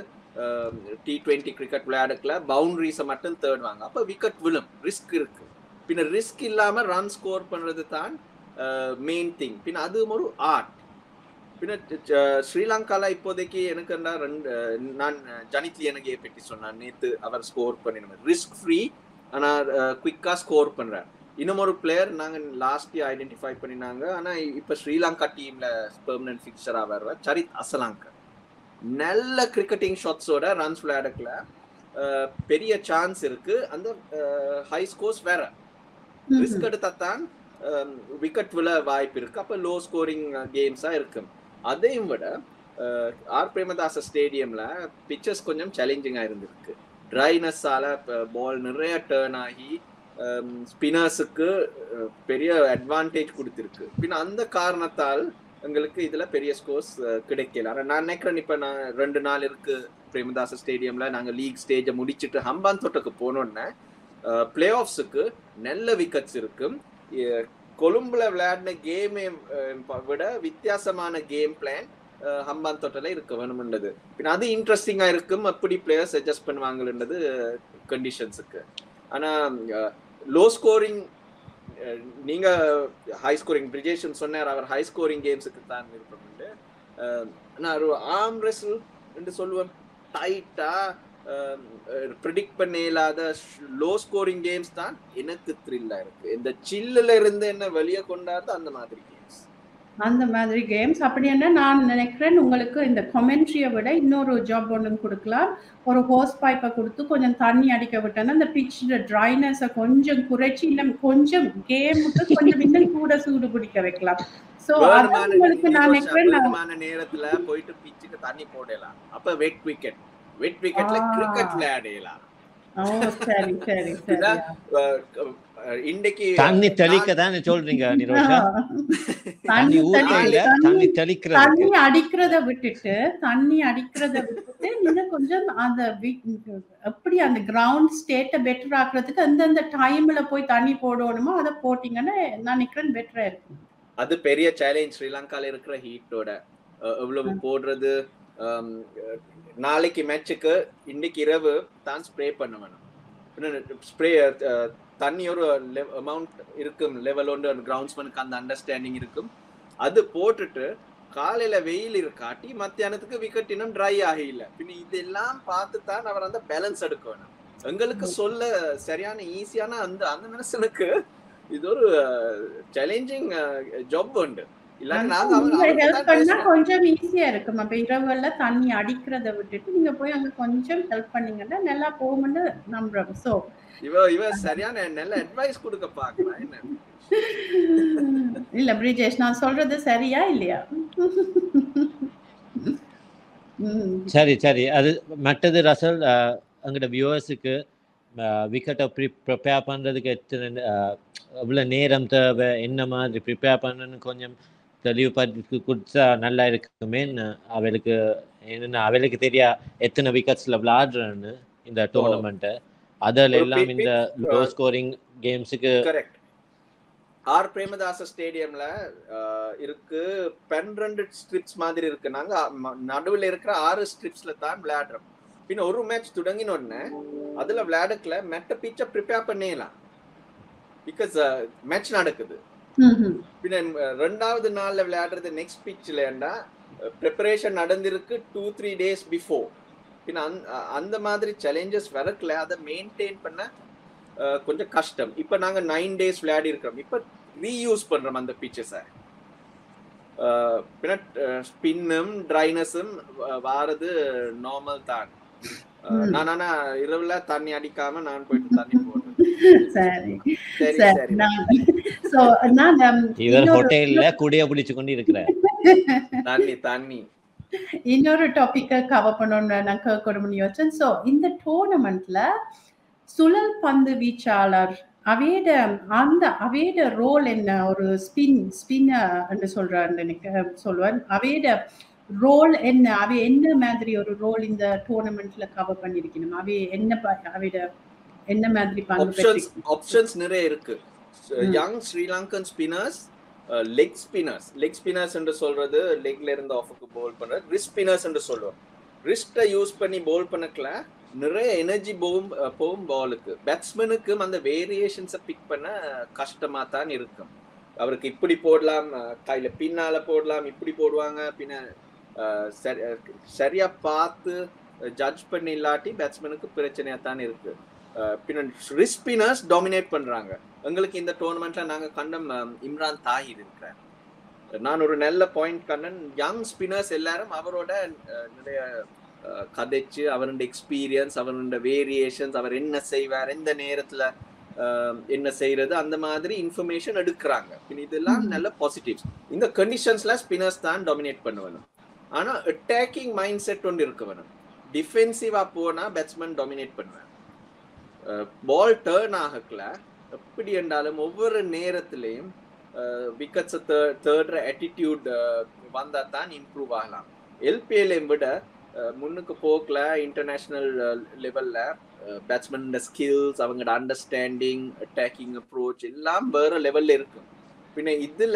டி ட்வெண்ட்டி கிரிக்கெட் விளையாடுக்கல பவுண்டரிஸை மட்டும் தேடுவாங்க அப்போ விக்கெட் விழும் ரிஸ்க் இருக்கு பின்ன ரிஸ்க் இல்லாம ரன் ஸ்கோர் பண்றது தான் மெயின் திங் பின்ன அது ஒரு ஆர்ட் பின்ன ஸ்ரீலங்கால இப்போதைக்கு எனக்கு ரெண்டு நான் ஜனித்லி எனக்கு பற்றி சொன்னான் நேத்து அவர் ஸ்கோர் பண்ணின ரிஸ்க் ஃப்ரீ ஆனா குவிக்கா ஸ்கோர் பண்றார் இன்னும் ஒரு பிளேயர் நாங்க லாஸ்ட் இயர் ஐடென்டிஃபை பண்ணினாங்க ஆனா இப்ப ஸ்ரீலங்கா டீம்ல பெர்மனன்ட் ஃபிக்சரா வர்ற சரித் அசலாங்க நல்ல கிரிக்கெட்டிங் ஷாட்ஸோட ரன்ஸ் விளையாடக்கல பெரிய சான்ஸ் இருக்கு அந்த ஹை ஸ்கோர்ஸ் வேற ரிஸ்க் எடுத்தா தான் விக்கெட் விழ வாய்ப்பு இருக்கு அப்ப லோ ஸ்கோரிங் கேம்ஸா இருக்கு அதையும் விட ஆர் பிரேமதாச ஸ்டேடியம்ல பிச்சர்ஸ் கொஞ்சம் சேலஞ்சிங்கா இருந்திருக்கு ட்ரைனஸால பால் நிறைய டேர்ன் ஆகி ஸ்பினர்ஸுக்கு பெரிய அட்வான்டேஜ் கொடுத்துருக்கு பின்ன அந்த காரணத்தால் எங்களுக்கு இதுல பெரிய ஸ்கோர்ஸ் கிடைக்கல ஆனா நான் நினைக்கிறேன் இப்ப நான் ரெண்டு நாள் இருக்கு பிரேமதாச ஸ்டேடியம்ல நாங்க லீக் ஸ்டேஜை முடிச்சுட்டு ஹம்பான் தோட்டக்கு போனோன்னே பிளே ஆஃப்ஸுக்கு நல்ல விக்கெட்ஸ் இருக்கு கொழும்புல விளையாடின கேமே விட வித்தியாசமான கேம் பிளான் ஹம்பான் தோட்டல இருக்க வேணும்ன்றது பின்ன அது இன்ட்ரெஸ்டிங்கா இருக்கும் அப்படி பிளேயர்ஸ் அட்ஜஸ்ட் பண்ணுவாங்கன்றது கண்டிஷன்ஸுக்கு ஆனா லோ ஸ்கோரிங் நீங்க ஹை ஸ்கோரிங் பிரிஜேஷன் சொன்னார் அவர் ஹை ஸ்கோரிங் கேம்ஸுக்கு தான் விருப்பம் உண்டு நான் ஒரு ஆம் ரெஸ்ல் என்று சொல்லுவேன் டைட்டா ப்ரிடிக்ட் பண்ண இயலாத லோ ஸ்கோரிங் கேம்ஸ் தான் எனக்கு த்ரில்லா இருக்கு இந்த சில்லுல இருந்து என்ன வெளியே கொண்டாது அந்த மாதிரி கேம்ஸ் அந்த மாதிரி கேம்ஸ் அப்படி என்ன நான் நினைக்கிறேன் உங்களுக்கு இந்த கொமெண்ட்ரியை விட இன்னொரு ஜாப் ஒன்று கொடுக்கலாம் ஒரு ஹோஸ் பைப்பை கொடுத்து கொஞ்சம் தண்ணி அடிக்க விட்டோன்னா அந்த பிச்சோட ட்ரைனஸை கொஞ்சம் குறைச்சி இன்னும் கொஞ்சம் கேமுக்கு கொஞ்சம் இன்னும் கூட சூடு பிடிக்க வைக்கலாம் சோ உங்களுக்கு நான் நினைக்கிறேன் நேரத்துல போயிட்டு பிச்சுக்கு தண்ணி போடலாம் அப்ப வெட் விக்கெட் வெட் விக்கெட்ல கிரிக்கெட் விளையாடலாம் சரி சரி சரி இன்னைக்கு தண்ணி தெளிக்க தானே சொல்றீங்க நிரோஷா தண்ணி ஊத்தையில தண்ணி தெளிக்கிறது தண்ணி அடிக்கிறத விட்டுட்டு தண்ணி அடிக்கிறத விட்டுட்டு நீங்க கொஞ்சம் அந்த எப்படி அந்த கிரவுண்ட் ஸ்டேட்டை பெட்டர் ஆக்குறதுக்கு அந்தந்த டைம்ல போய் தண்ணி போடணுமோ அதை போட்டீங்கன்னா நான் நினைக்கிறேன் பெட்டரா இருக்கும் அது பெரிய சேலஞ்ச் ஸ்ரீலங்கால இருக்கிற ஹீட்டோட எவ்வளவு போடுறது நாளைக்கு மேட்சுக்கு இன்னைக்கு இரவு தான் ஸ்ப்ரே பண்ண வேணும் ஸ்ப்ரே தண்ணி ஒரு அமௌண்ட் இருக்கும் லெவல் ஒன்று கிரவுண்ட்ஸ்மனுக்கு அந்த அண்டர்ஸ்டாண்டிங் இருக்கும் அது போட்டுட்டு காலையில வெயில் இருக்காட்டி மத்தியானத்துக்கு விக்கெட் இன்னும் ட்ரை ஆகல பின்ன இதெல்லாம் பார்த்து தான் அவர் அந்த பேலன்ஸ் எடுக்கணும் எங்களுக்கு சொல்ல சரியான ஈஸியான அந்த அந்த மனுஷனுக்கு இது ஒரு சேலஞ்சிங் ஜாப் உண்டு இல்லாட்டி நாங்க அவங்க ஹெல்ப் அவர்கிட்ட பண்ணா பேசுவோம். கொஞ்சம் ஈஸியா இருக்கும் அப்ப இரவுல தண்ணி அடிக்கிறத விட்டுட்டு நீங்க போய் அங்க கொஞ்சம் ஹெல்ப் பண்ணீங்கன்னா நல்லா போகும்னு நம்புறோம் சோ இவ இவ சரியான நல்ல அட்வைஸ் கொடுக்க பாக்கலாம் என்ன இல்ல பிரிஜேஷ் நான் சொல்றது சரியா இல்லையா ம், சரி சரி அது மற்றது ரசல் எங்களோட வியூவர்ஸுக்கு விக்கெட்டை ப்ரி ப்ரிப்பேர் பண்ணுறதுக்கு எத்தனை அஹ், எவ்வளோ நேரம் தேவை என்ன மாதிரி ப்ரிப்பேர் பண்ணணும்னு கொஞ்சம் தெளிவுபடுத்தி கொடுத்தா நல்லா இருக்குமே அவளுக்கு என்னென்ன அவளுக்கு தெரியா எத்தனை விக்கெட்ஸில் விளாடுறேன்னு இந்த டோர்னமெண்ட்டை அதில் ஒரு எல்லாம் big இந்த pitch, லோ uh, ஸ்கோரிங் கேம்ஸுக்கு கரெக்ட் ஆர் பிரேமதாச ஸ்டேடியம்ல அஹ், இருக்கு பன்னிரண்டு ஸ்ட்ரிப்ஸ் மாதிரி இருக்கு நாங்க ம- நடுவுல இருக்கிற ஆறு ஸ்ட்ரிப்ஸ்ல தான் விளையாடுறோம் பின்ன ஒரு மேட்ச் தொடங்கின உடனே அதுல விளையாடக்கல மெட்ட பிச்சை ப்ரிப்பேர் பண்ணிடலாம் பிகாஸ் மேட்ச் நடக்குது ம், ம். பின்ன அஹ், ரெண்டாவது நாள்ல விளையாடுறது நெக்ஸ்ட் பிச்சில்ண்டா ப்ரிப்பரேஷன் நடந்திருக்கு டூ த்ரீ டேஸ் பிஃபோர் பின்ன அந்த அந்த மாதிரி சேலஞ்சஸ் வரக்கல அதை மெயின்டைன் பண்ண அஹ், கொஞ்சம் கஷ்டம் இப்போ நாங்க நைன் டேஸ் விளையாடி இருக்கிறோம் இப்போ ரீயூஸ் பண்றோம் அந்த பிச்சஸை பின்ன ஸ்பின்னும் ட்ரைனஸும் வாரது நார்மல் தான் அஹ், ம். நான் ஆனா இரவுல தண்ணி அடிக்காம நான் போயிட்டு தண்ணி போடுறேன் சரி சரி சரி சரி நான் சோ நான் um, இவர் இன்னொரு- ஹோட்டல்ல குடிய பிடிச்சு கொண்டு இருக்கிறார் தண்ணி தண்ணி இன்னொரு டாபிக்க கவர் பண்ணணும்னு நான் கேட்கணும்னு யோசிச்சேன் ஸோ இந்த டோர்னமெண்ட்ல சுழல் பந்து வீச்சாளர் அவையோட அந்த அவையோட ரோல் என்ன ஒரு ஸ்பின் ஸ்பின் என்று சொல்றாரு எனக்கு சொல்லுவேன் அவையோட ரோல் என்ன அவை என்ன மாதிரி ஒரு ரோல் இந்த டோர்னமெண்ட்ல கவர் பண்ணிருக்கணும் அவை என்ன ப- அவையோட என்ன மாதிரி பங்கு ஆப்ஷன்ஸ் பெற்றிருக்கணும்? ஆப்ஷன்ஸ் நிறைய இருக்கு ம். Young Sri Lankan spinners leg spinners leg spinners என்று சொல்றது லெக்ல இருந்து ஆஃபுக்கு போல் பண்றது ரிஸ்ட் ஸ்பின்னர்ஸ் என்று சொல்லுவோம் ரிஸ்ட்டை யூஸ் பண்ணி போல் பண்ணக்கல நிறைய எனர்ஜி போகும் அஹ், போகும் பாலுக்கு பேட்ஸ்மேனுக்கும் அந்த வேரியேஷன்ஸை பிக் பண்ண கஷ்டமா தான் இருக்கும் அவருக்கு இப்படி போடலாம் அஹ், கையில பின்னால போடலாம் இப்படி போடுவாங்க பின்ன அஹ், சரி- அஹ், சரியா பார்த்து ஜட்ஜ் பண்ணி இல்லாட்டி பேட்ஸ்மேனுக்கு பிரச்சனையா தான் இருக்கு அஹ், பின்ன ரிஸ்ட் ஸ்பின்னர்ஸ் டாமினேட் பண்றாங்க எங்களுக்கு இந்த டோர்னமெண்ட்ல நாங்க கண்டம் அஹ், இம்ரான் தாஹிர் இருக்கிறார் நான் ஒரு நல்ல பாயிண்ட் கண்ணன் யங் ஸ்பின்னர்ஸ் எல்லாரும் அவரோட அஹ், நிறைய அஹ், கதைச்சு அவருடைய எக்ஸ்பீரியன்ஸ் அவருடைய வேரியேஷன்ஸ் அவர் என்ன செய்வார் எந்த நேரத்துல அஹ், என்ன செய்யறது அந்த மாதிரி இன்ஃபர்மேஷன் எடுக்கிறாங்க பின் இதெல்லாம் நல்ல பாசிட்டிவ்ஸ் இந்த கண்டிஷன்ஸ்ல ஸ்பின்னர்ஸ் தான் டாமினேட் பண்ணுவணும் ஆனா அட்டாக்கிங் மைண்ட் செட் ஒன்று இருக்க வேணும் டிஃபென்சிவா போனா பேட்ஸ்மேன் டாமினேட் பண்ணுவேன் பால் டேர்ன் ஆகல எப்படி என்றாலும் ஒவ்வொரு நேரத்திலையும் விக்கெட்ஸை தேடுற ஆட்டிடியூட் வந்தா தான் இம்ப்ரூவ் ஆகலாம் எல்பிஎல்லையும் விட அஹ், முன்னுக்கு போக்கல இன்டர்நேஷ்னல் லெவல்ல பேட்ஸ்மேன் ஸ்கில்ஸ் அவங்களோட அண்டர்ஸ்டாண்டிங் அட்டாக்கிங் அப்ரோச் எல்லாம் வேற லெவல்ல இருக்கும் பின்ன இதுல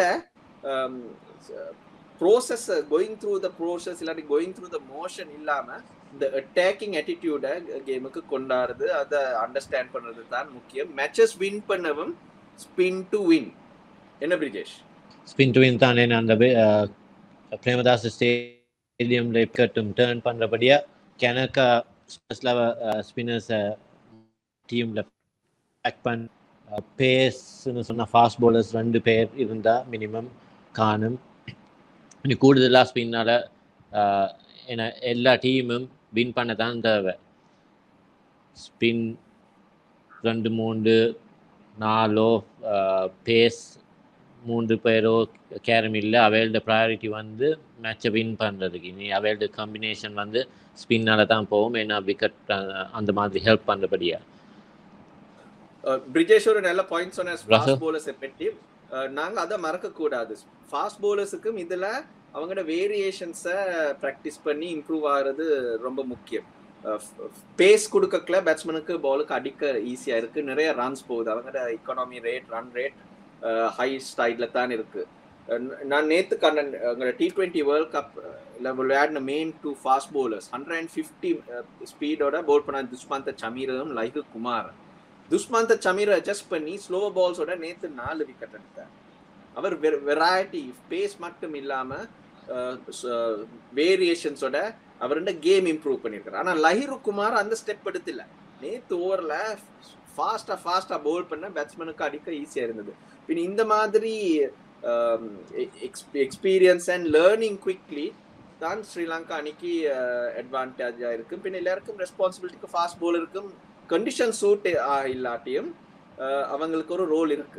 process going through the process இல்லாட்டி கோயிங் த்ரூ த மோஷன் இல்லாம இந்த அட்டாக்கிங் ஆட்டிடியூட கேமுக்கு கொண்டாடுறது அதை அண்டர்ஸ்டாண்ட் பண்றது தான் முக்கியம் மேட்சஸ் வின் பண்ணவும் ஸ்பின் டு வின் என்ன பிரிஜேஷ் ஸ்பின் டு வின் தான் என்ன அந்த வே- அஹ், பிரேமதாஸ் ஸ்டேடியம்ல இருக்கட்டும் டேர்ன் பண்றபடியா கணக்கா ஸ்பின்னர்ஸை டீம்ல பேக் பண்ண பேஸ்ன்னு சொன்ன ஃபாஸ்ட் bowlers ரெண்டு பேர் இருந்தா மினிமம் காணும் இனி கூடுதலாக ஸ்பின்னால ஏன்னா எல்லா டீமும் வின் பண்ண தான் தேவை ஸ்பின் ரெண்டு மூன்று நாலோ பேஸ் மூன்று பேரோ கேரம் இல்லை அவையோட ப்ரையாரிட்டி வந்து மேட்சை வின் பண்ணுறதுக்கு இனி அவையோட காம்பினேஷன் வந்து ஸ்பின்னால் தான் போகும் ஏன்னா விக்கெட் அந்த மாதிரி ஹெல்ப் பண்ணுறபடியா பிரிஜேஷ் ஒரு நல்ல பாயிண்ட் சொன்ன Russell. ஃபாஸ்ட் போலர்ஸ் பற்றி அஹ், நாங்க அதை மறக்க கூடாது ஃபாஸ்ட் போலர்ஸுக்கும் இதுல அவங்களோட வேரியேஷன்ஸை ப்ராக்டிஸ் பண்ணி இம்ப்ரூவ் ஆகிறது ரொம்ப முக்கியம் பேஸ் கொடுக்கல பேட்ஸ்மேனுக்கு பாலுக்கு அடிக்க ஈஸியா இருக்கு நிறைய ரன்ஸ் போகுது அவங்களோட economy rate run rate high ஸ்டைட்ல தான் இருக்கு அஹ், நான் நேத்து கண்ணன் எங்களோட டி டுவெண்ட்டி வேர்ல்ட் கப் விளையாடின main two fast bowlers hundred and fifty ஸ்பீடோட போல் பண்ண துஷ்மந்த சமீரும் லைகு குமார் துஷ்மந்த சமீரை அட்ஜஸ்ட் பண்ணி ஸ்லோ பால்ஸோட நேத்து நாலு விக்கெட் எடுத்தார் அவர் வெரைட்டி பேஸ் மட்டும் இல்லாம வேரியேஷன்ஸோட அவரோட கேம் இம்ப்ரூவ் பண்ணியிருக்காரு ஆனா லஹிரு குமார் அந்த ஸ்டெப் எடுத்தில்ல நேத்து ஓவர்ல ஃபாஸ்டா ஃபாஸ்டா பவுல் பண்ண பேட்ஸ்மேனுக்கு அடிக்க ஈஸியா இருந்தது பின் இந்த மாதிரி எக்ஸ்பீரியன்ஸ் அண்ட் லேர்னிங் குவிக்லி தான் ஸ்ரீலங்கா அன்னைக்கு அட்வான்டேஜா இருக்கு பின்ன எல்லாருக்கும் ரெஸ்பான்சிபிலிட்டிக்கு ஃபாஸ்ட் போலருக்கும் கண்டிஷன் சூட் இல்லாட்டியும் அவங்களுக்கு ஒரு ரோல் இருக்கு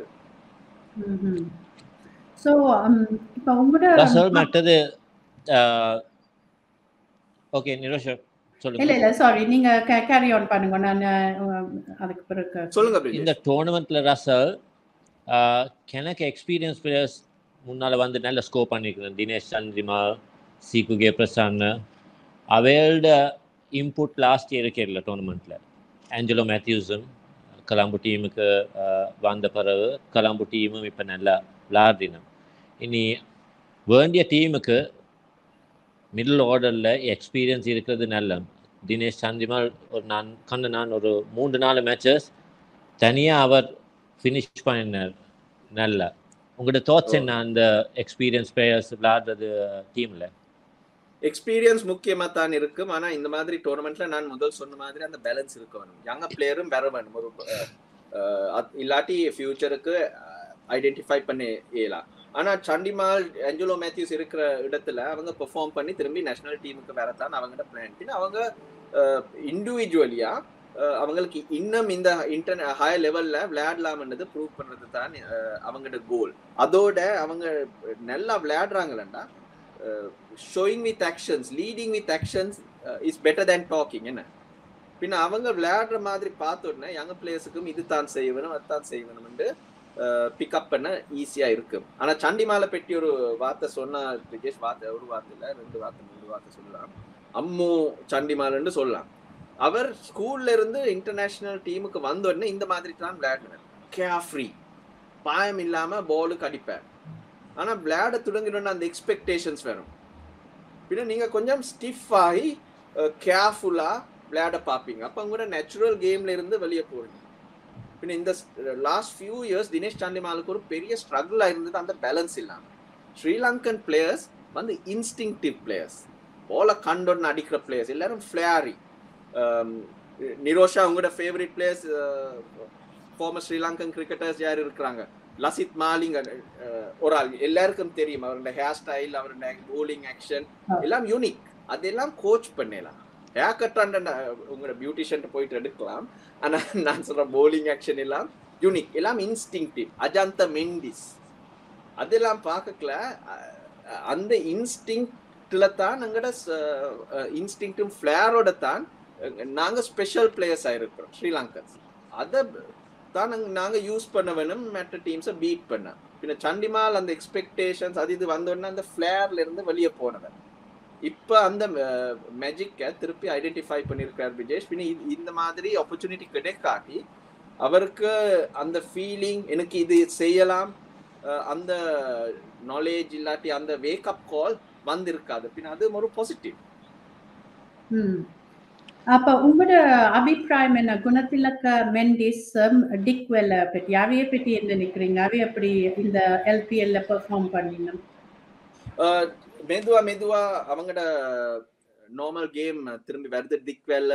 ஸோ இப்போ உங்களோட ரசல் மற்றது ஓகே நிரோஷ் இல்ல சொல்லுங்க இல்ல சாரி நீங்க கேரி ஆன் பண்ணுங்க நான் அஹ், அதுக்கு பிறகு சொல்லுங்க இந்த பிரிஜேஷ் டோர்னமெண்ட்ல ரசல் எனக்கு எக்ஸ்பீரியன்ஸ் பிளேயர்ஸ் முன்னால வந்து நல்ல ஸ்கோர் பண்ணியிருக்கிறேன் தினேஷ் சந்திரிமா சீக்கு கே பிரசான் அவையோட இன்புட் லாஸ்ட் இயருக்கு இல்லை டோர்னமெண்ட்ல ஆஞ்சலோ மேத்யூஸும் கலாம்பு டீமுக்கு வந்த பிறகு கலாம்பு டீமும் இப்போ நல்லா விளாடுறினோம் இனி வேண்டிய டீமுக்கு மிடில் ஆர்டரில் எக்ஸ்பீரியன்ஸ் இருக்கிறது நல்ல தினேஷ் சந்திரிமால் ஒரு நான் கண்ட நான் ஒரு மூன்று நாலு மேட்சஸ் தனியாக அவர் ஃபினிஷ் பண்ணினார் நல்லா உங்களோட தாட்ஸ் என்ன அந்த எக்ஸ்பீரியன்ஸ் பிளேயர்ஸ் விளையாடுறது டீமில் எக்ஸ்பீரியன்ஸ் முக்கியமா தான் இருக்கும் ஆனா இந்த மாதிரி டோர்னமெண்ட்ல நான் முதல் சொன்ன மாதிரி அந்த பேலன்ஸ் இருக்க வேணும் யங்க பிளேயரும் வர வேணும் ஒரு அஹ், அஹ், அத்- இல்லாட்டி ஃபியூச்சருக்கு ஐடென்டிஃபை பண்ணி இயலாம் ஆனா சண்டிமால் ஏஞ்சலோ மேத்யூஸ் இருக்கிற இடத்துல அவங்க பெர்ஃபார்ம் பண்ணி திரும்பி நேஷனல் டீமுக்கு வரத்தான் அவங்களோட பிளான் பின்ன அவங்க இண்டிவிஜுவலியா அவங்களுக்கு இன்னும் இந்த இன்டர் ஹை லெவல்ல விளையாடலாம்ன்றது ப்ரூவ் பண்றது தான் அஹ், அவங்களோட கோல் அதோட அவங்க நல்லா விளையாடுறாங்களா showing with actions leading with actions is better than talking என்ன பின்ன அவங்க விளையாடுற மாதிரி பார்த்த உடனே யங் பிளேயர்ஸுக்கும் இது தான் செய்யணும் அதுதான் செய்யணும்னு பிக்கப் பண்ண ஈஸியா இருக்கும் ஆனா சண்டிமாலை பெட்டி ஒரு வார்த்தை சொன்னா பிரிகேஷ் வார்த்தை ஒரு வார்த்தை இல்ல ரெண்டு வார்த்தை மூணு வார்த்தை சொல்லலாம் அம்மு சண்டிமாலன்னு சொல்லலாம் அவர் ஸ்கூல்ல இருந்து இன்டர்நேஷனல் டீமுக்கு வந்த உடனே இந்த மாதிரி தான் விளையாடினார் கேர் ஃப்ரீ பாயம் இல்லாம பாலுக்கு அடிப்பார் ஆனா விளையாட தொடங்கினோட அந்த எக்ஸ்பெக்டேஷன்ஸ் வரும் பின்ன நீங்க கொஞ்சம் ஸ்டிஃப் ஆகி கேர்ஃபுல்லா விளையாட பார்ப்பீங்க அப்ப கூட நேச்சுரல் கேம்ல இருந்து வெளியே போறீங்க பின்ன இந்த லாஸ்ட் ஃபியூ இயர்ஸ் தினேஷ் சாண்டிமாலுக்கு ஒரு பெரிய ஸ்ட்ரகிளா இருந்தது அந்த பேலன்ஸ் இல்லாம ஸ்ரீலங்கன் பிளேயர்ஸ் வந்து இன்ஸ்டிங்டிவ் பிளேயர்ஸ் போல கண்டொன்னு அடிக்கிற பிளேயர்ஸ் எல்லாரும் ஃபிளாரி நிரோஷா உங்களோட favourite players former Sri Lankan cricketers யார் இருக்கிறாங்க லசித் மாலிங் அஹ், ஒரு ஆள் எல்லாருக்கும் தெரியும் அவருடைய ஹேர் ஸ்டைல் அவருடைய போலிங் ஆக்ஷன் எல்லாம் யூனிக் அதெல்லாம் கோச் பண்ணலாம் ஹேர் கட் உங்களோட பியூட்டிஷியன் போயிட்டு எடுக்கலாம் ஆனா நான் சொல்ற போலிங் ஆக்ஷன் எல்லாம் யூனிக் எல்லாம் இன்ஸ்டிங்டிவ் அஜாந்த மெண்டிஸ் அதெல்லாம் பார்க்கல அஹ், அந்த இன்ஸ்டிங்க்ட்ல தான் எங்களோட இன்ஸ்டிங்டும் ஃபிளேரோட தான் அஹ், நாங்க ஸ்பெஷல் பிளேயர்ஸ் ஆயிருக்கிறோம் ஸ்ரீலங்கன்ஸ் அதை தான் நாங்க- நாங்க யூஸ் பண்ண வேணும் மற்ற டீம்ஸை பீட் பண்ண பின்ன சண்டிமால் அந்த எக்ஸ்பெக்டேஷன்ஸ் அது இது வந்தோடனே அந்த ஃபிளேர்ல இருந்து வெளியே போனவன் இப்ப அந்த மேஜிக்கை திருப்பி ஐடென்டிஃபை பண்ணியிருக்கார் விஜேஷ் பின்ன இது- இந்த மாதிரி ஆப்பர்ச்சுனிட்டி கிடைக்காட்டி அவருக்கு அந்த ஃபீலிங் எனக்கு இது செய்யலாம் அஹ், அந்த நாலேஜ் இல்லாட்டி அந்த வேக்கப் கால் வந்திருக்காது பின்ன அது ஒரு பாசிட்டிவ் ம். அப்ப உங்களோட அபிப்பிராயம் என்ன குணத்திலக்க மெண்டிஸ் டிக்வெல்ல பற்றி அவைய பற்றி என்ன நினைக்கிறீங்க அவை எப்படி இந்த எல்பிஎல்ல பெர்ஃபார்ம் பண்ணினோம் அஹ் மெதுவா மெதுவா அவங்களோட நார்மல் கேம் திரும்பி வருது டிக்வெல்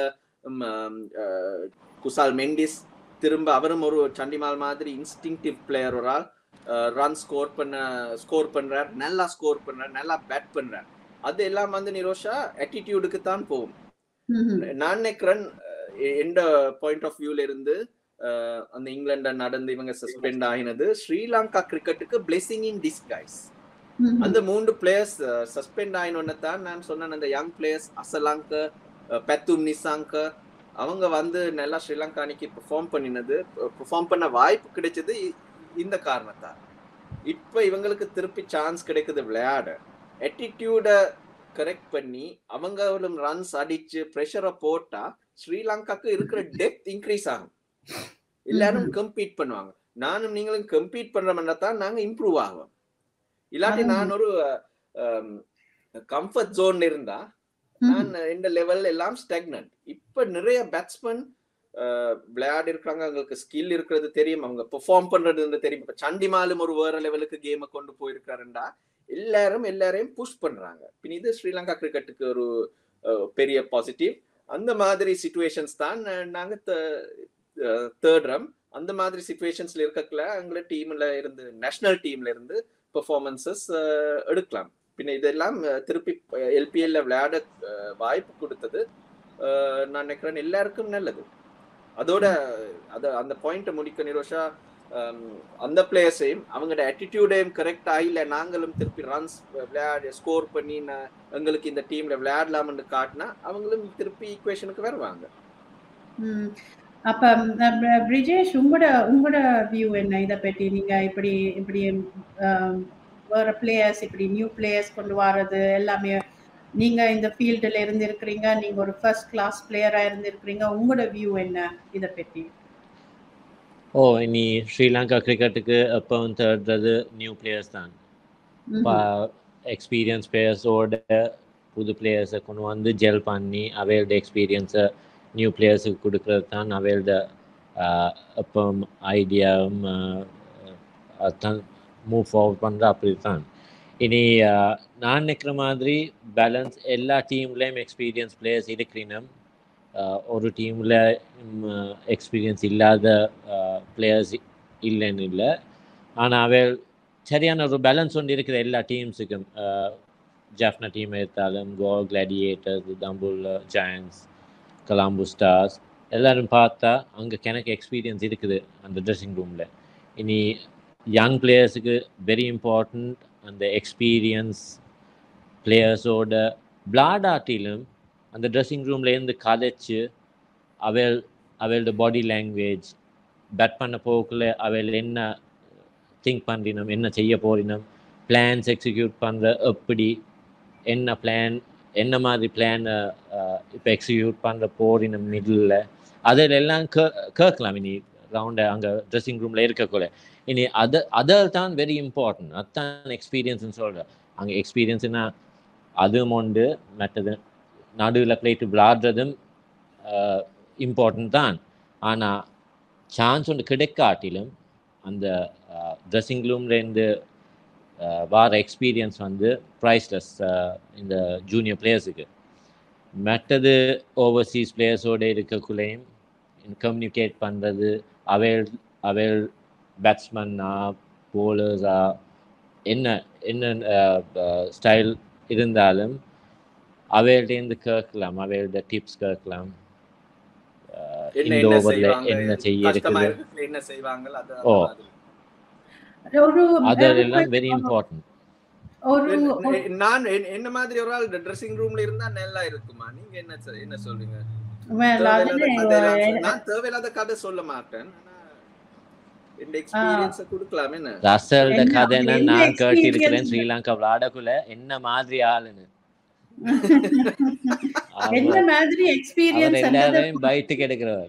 குசால் மெண்டிஸ் திரும்ப அவரும் ஒரு சண்டிமால் மாதிரி இன்ஸ்டிங்டிவ் பிளேயர் ஒரு ஆள் ரன் ஸ்கோர் பண்ண ஸ்கோர் பண்றார் நல்லா ஸ்கோர் பண்றார் நல்லா பேட் பண்றார் அது எல்லாம் வந்து நிரோஷா ஆட்டிடியூடுக்கு தான் போகும் ம்ஹும். நான் நினைக்கிறேன் அஹ் எந்த பாயிண்ட் ஆஃப் வியூல இருந்து அஹ் அந்த இங்கிலாண்ட நடந்து இவங்க சஸ்பெண்ட் ஆகினது ஸ்ரீலங்கா கிரிக்கெட்டுக்கு பிளெஸிங் இன் டிஸ்கைஸ் ம்ஹும். அந்த மூன்று பிளேயர்ஸ் சஸ்பெண்ட் ஆயினோன்னு தான் நான் சொன்னேன் அந்த யங் பிளேயர்ஸ் அசலாங்க பெத்தும் நிசாங்க அவங்க வந்து நல்லா ஸ்ரீலங்கா அன்னைக்கு பெர்ஃபார்ம் பண்ணினது பெர்ஃபார்ம் பண்ண வாய்ப்பு கிடைச்சது இ- இந்த காரணத்தால் இப்ப இவங்களுக்கு திருப்பி சான்ஸ் கிடைக்குது விளையாட attitude கரெக்ட் பண்ணி அவங்களும் ரன்ஸ் அடிச்சு ப்ரெஷரை போட்டா ஸ்ரீலங்காக்கு இருக்கிற டெப்த் இன்க்ரீஸ் ஆகும் எல்லாரும் கம்பீட் பண்ணுவாங்க நானும் நீங்களும் கம்பீட் பண்றோம்னா தான் நாங்க இம்ப்ரூவ் ஆகும் இல்லாட்டி நான் ஒரு கம்ஃபர்ட் ஜோன்ல இருந்தா நான் இந்த லெவல் எல்லாம் ஸ்டெக்னன்ட் இப்ப நிறைய பேட்ஸ்மேன் விளையாடி இருக்காங்க அவங்களுக்கு ஸ்கில் இருக்கிறது தெரியும் அவங்க பெர்ஃபார்ம் பண்றது தெரியும் இப்ப சண்டிமாலும் ஒரு வேற லெவலுக்கு கேமை கொண்டு போயிருக்காருண்டா எல்லாரும் எல்லாரையும் புஷ் பண்றாங்க பின் இது ஸ்ரீலங்கா கிரிக்கெட்டுக்கு ஒரு அஹ், பெரிய பாசிட்டிவ் அந்த மாதிரி சுச்சுவேஷன்ஸ் தான் அஹ், நாங்க தேர்ட் ரம் அந்த மாதிரி சுச்சுவேஷன்ஸ்ல இருக்கக்குள்ள எங்களோட டீம்ல இருந்து நேஷனல் டீம்ல இருந்து பெர்ஃபார்மன்சஸ் எடுக்கலாம் பின்ன இதெல்லாம் அஹ், திருப்பி எல்பிஎல்ல விளையாட அஹ், வாய்ப்பு கொடுத்தது அஹ், நான் நினைக்கிறேன் எல்லாருக்கும் நல்லது அதோட அத அந்த பாயிண்ட்டை முடிக்க நிரோஷா ஹம், அந்த பிளேயர்ஸையும் அவங்களோட ஆட்டிடியூடையும் கரெக்டா இல்ல நாங்களும் திருப்பி ரன்ஸ் விளையாட ஸ்கோர் பண்ணி நான் எங்களுக்கு இந்த டீம்ல விளையாடலாம்னு காட்டினா அவங்களும் திருப்பி ஈக்குவேஷனுக்கு வருவாங்க ம். அப்ப அஹ், பிர- பிரிஜேஷ் உங்களோட உங்களோட வியூ என்ன இத பத்தி நீங்க இப்படி இப்படி ஆம், வேற பிளேயர்ஸ் இப்படி நியூ பிளேயர்ஸ் கொண்டு வர்றது எல்லாமே நீங்க இந்த ஃபீல்டுல இருந்திருக்கிறீங்க நீங்க ஒரு ஃபர்ஸ்ட் கிளாஸ் பிளேயரா இருந்திருக்கிறீங்க உங்களோட வியூ என்ன இத பத்தி ஓ இனி ஸ்ரீலங்கா கிரிக்கெட்டுக்கு எப்போ தேடுறது நியூ பிளேயர்ஸ் தான் ம்ஹும். எக்ஸ்பீரியன்ஸ் பிளேயர்ஸோட புது பிளேயர்ஸை கொண்டு வந்து ஜெல் பண்ணி அவையோட எக்ஸ்பீரியன்ஸை நியூ பிளேயர்ஸுக்கு கொடுக்கறது தான் அவையோட இப்போ ஐடியாவும் அதுதான் மூவ் ஃபார்வர்ட் பண்ணுற அப்படி தான் இனி ஆஹ், நான் நிற்கிற மாதிரி பேலன்ஸ் எல்லா டீம்லேயும் எக்ஸ்பீரியன்ஸ் பிளேயர்ஸ் இருக்கிறினும் ஆஹ், ஒரு டீமில் எக்ஸ்பீரியன்ஸ் இல்லாத பிளேயர்ஸ் இல்லைன்னு இல்லை ஆனால் அவை சரியான ஒரு பேலன்ஸ் ஒன்று இருக்குது எல்லா டீம்ஸுக்கும் ஜாஃப்னா டீம் எடுத்தாலும் கோல் கிளாடியேட்டர்ஸ் தம்புல் ஜாயன்ஸ் கலாம்பு ஸ்டார்ஸ் எல்லாரும் பார்த்தா அங்கே கிணக்கு எக்ஸ்பீரியன்ஸ் இருக்குது அந்த ட்ரெஸ்ஸிங் ரூமில் இனி யங் பிளேயர்ஸுக்கு வெரி இம்பார்ட்டண்ட் அந்த எக்ஸ்பீரியன்ஸ் பிளேயர்ஸோட விளாடாட்டிலும் அந்த ட்ரெஸ்ஸிங் ரூம்லேருந்து கதைச்சு அவள் அவளோட பாடி லாங்குவேஜ் பேட் பண்ண போக்குள்ள அவள் என்ன திங்க் பண்ணினோம் என்ன செய்ய போறினோம் பிளான்ஸ் எக்ஸிக்யூட் பண்ணுற எப்படி என்ன பிளான் என்ன மாதிரி பிளானை இப்போ எக்ஸிக்யூட் பண்ணுற போறினோம் மிடில் அதில் எல்லாம் கே கேட்கலாம் இனி ரவுண்டை அங்கே ட்ரெஸ்ஸிங் ரூமில் இருக்கக்குள்ள இனி அது அதில் தான் வெரி இம்பார்ட்டன்ட் அதுதான் எக்ஸ்பீரியன்ஸ்னு சொல்கிறேன் அங்கே எக்ஸ்பீரியன்ஸ்னா அதுவும் உண்டு மற்றது நடுவில் பிளேட்டு விளாடுறதும் இம்பார்ட்டன்ட் தான் ஆனால் சான்ஸ் ஒன்று கிடைக்காட்டிலும் அந்த ட்ரெஸ்ஸிங் ரூம்லேருந்து வார எக்ஸ்பீரியன்ஸ் வந்து ப்ரைஸ்லெஸ் இந்த ஜூனியர் பிளேயர்ஸுக்கு மற்றது ஓவர்சீஸ் பிளேயர்ஸோடு இருக்கக்குள்ளேயும் கம்யூனிகேட் பண்ணுறது அவைல் அவைல் பேட்ஸ்மன்னா போலர்ஸா என்ன என்ன ஸ்டைல் இருந்தாலும் அவையிலேருந்து கேட்கலாம் அவையோட டிப்ஸ் கேட்கலாம் என்ன இந்த என்ன ஓவரில் செய்வாங்க என்ன செய்ய கஷ்டமா இருக்குது இருக்கு என்ன செய்வாங்க அது ஓ. அது- ஒரு அதெல்லாம் வெரி இம்பார்ட்டன்ட் ஒரு என்ன- என்ன- நான் என்ன- என்ன மாதிரி ஒரு ஆள் ட்ரெஸ்ஸிங் ரூம்ல இருந்தா நல்லா இருக்குமா நீங்க என்ன சொ- என்ன சொல்றீங்க well, தேவையில்லாத அதுல கதையெல்லாம் சொல்ல- நான் தேவையில்லாத கதை சொல்ல மாட்டேன் ஆனா இந்த எக்ஸ்பீரியன்ஸ் கொடுக்கலாம் என்ன ரசல்ட என்ன- கதை என்ன நான் கேட்டிருக்கிறேன் experience? ஸ்ரீலங்கா விளையாடக்குள்ள என்ன மாதிரி ஆளுன்னு என்ன அவர் மாதிரி அவர் எக்ஸ்பீரியன்ஸ் எல்லாரையும் பைத்துக்கு எடுக்கிறவர்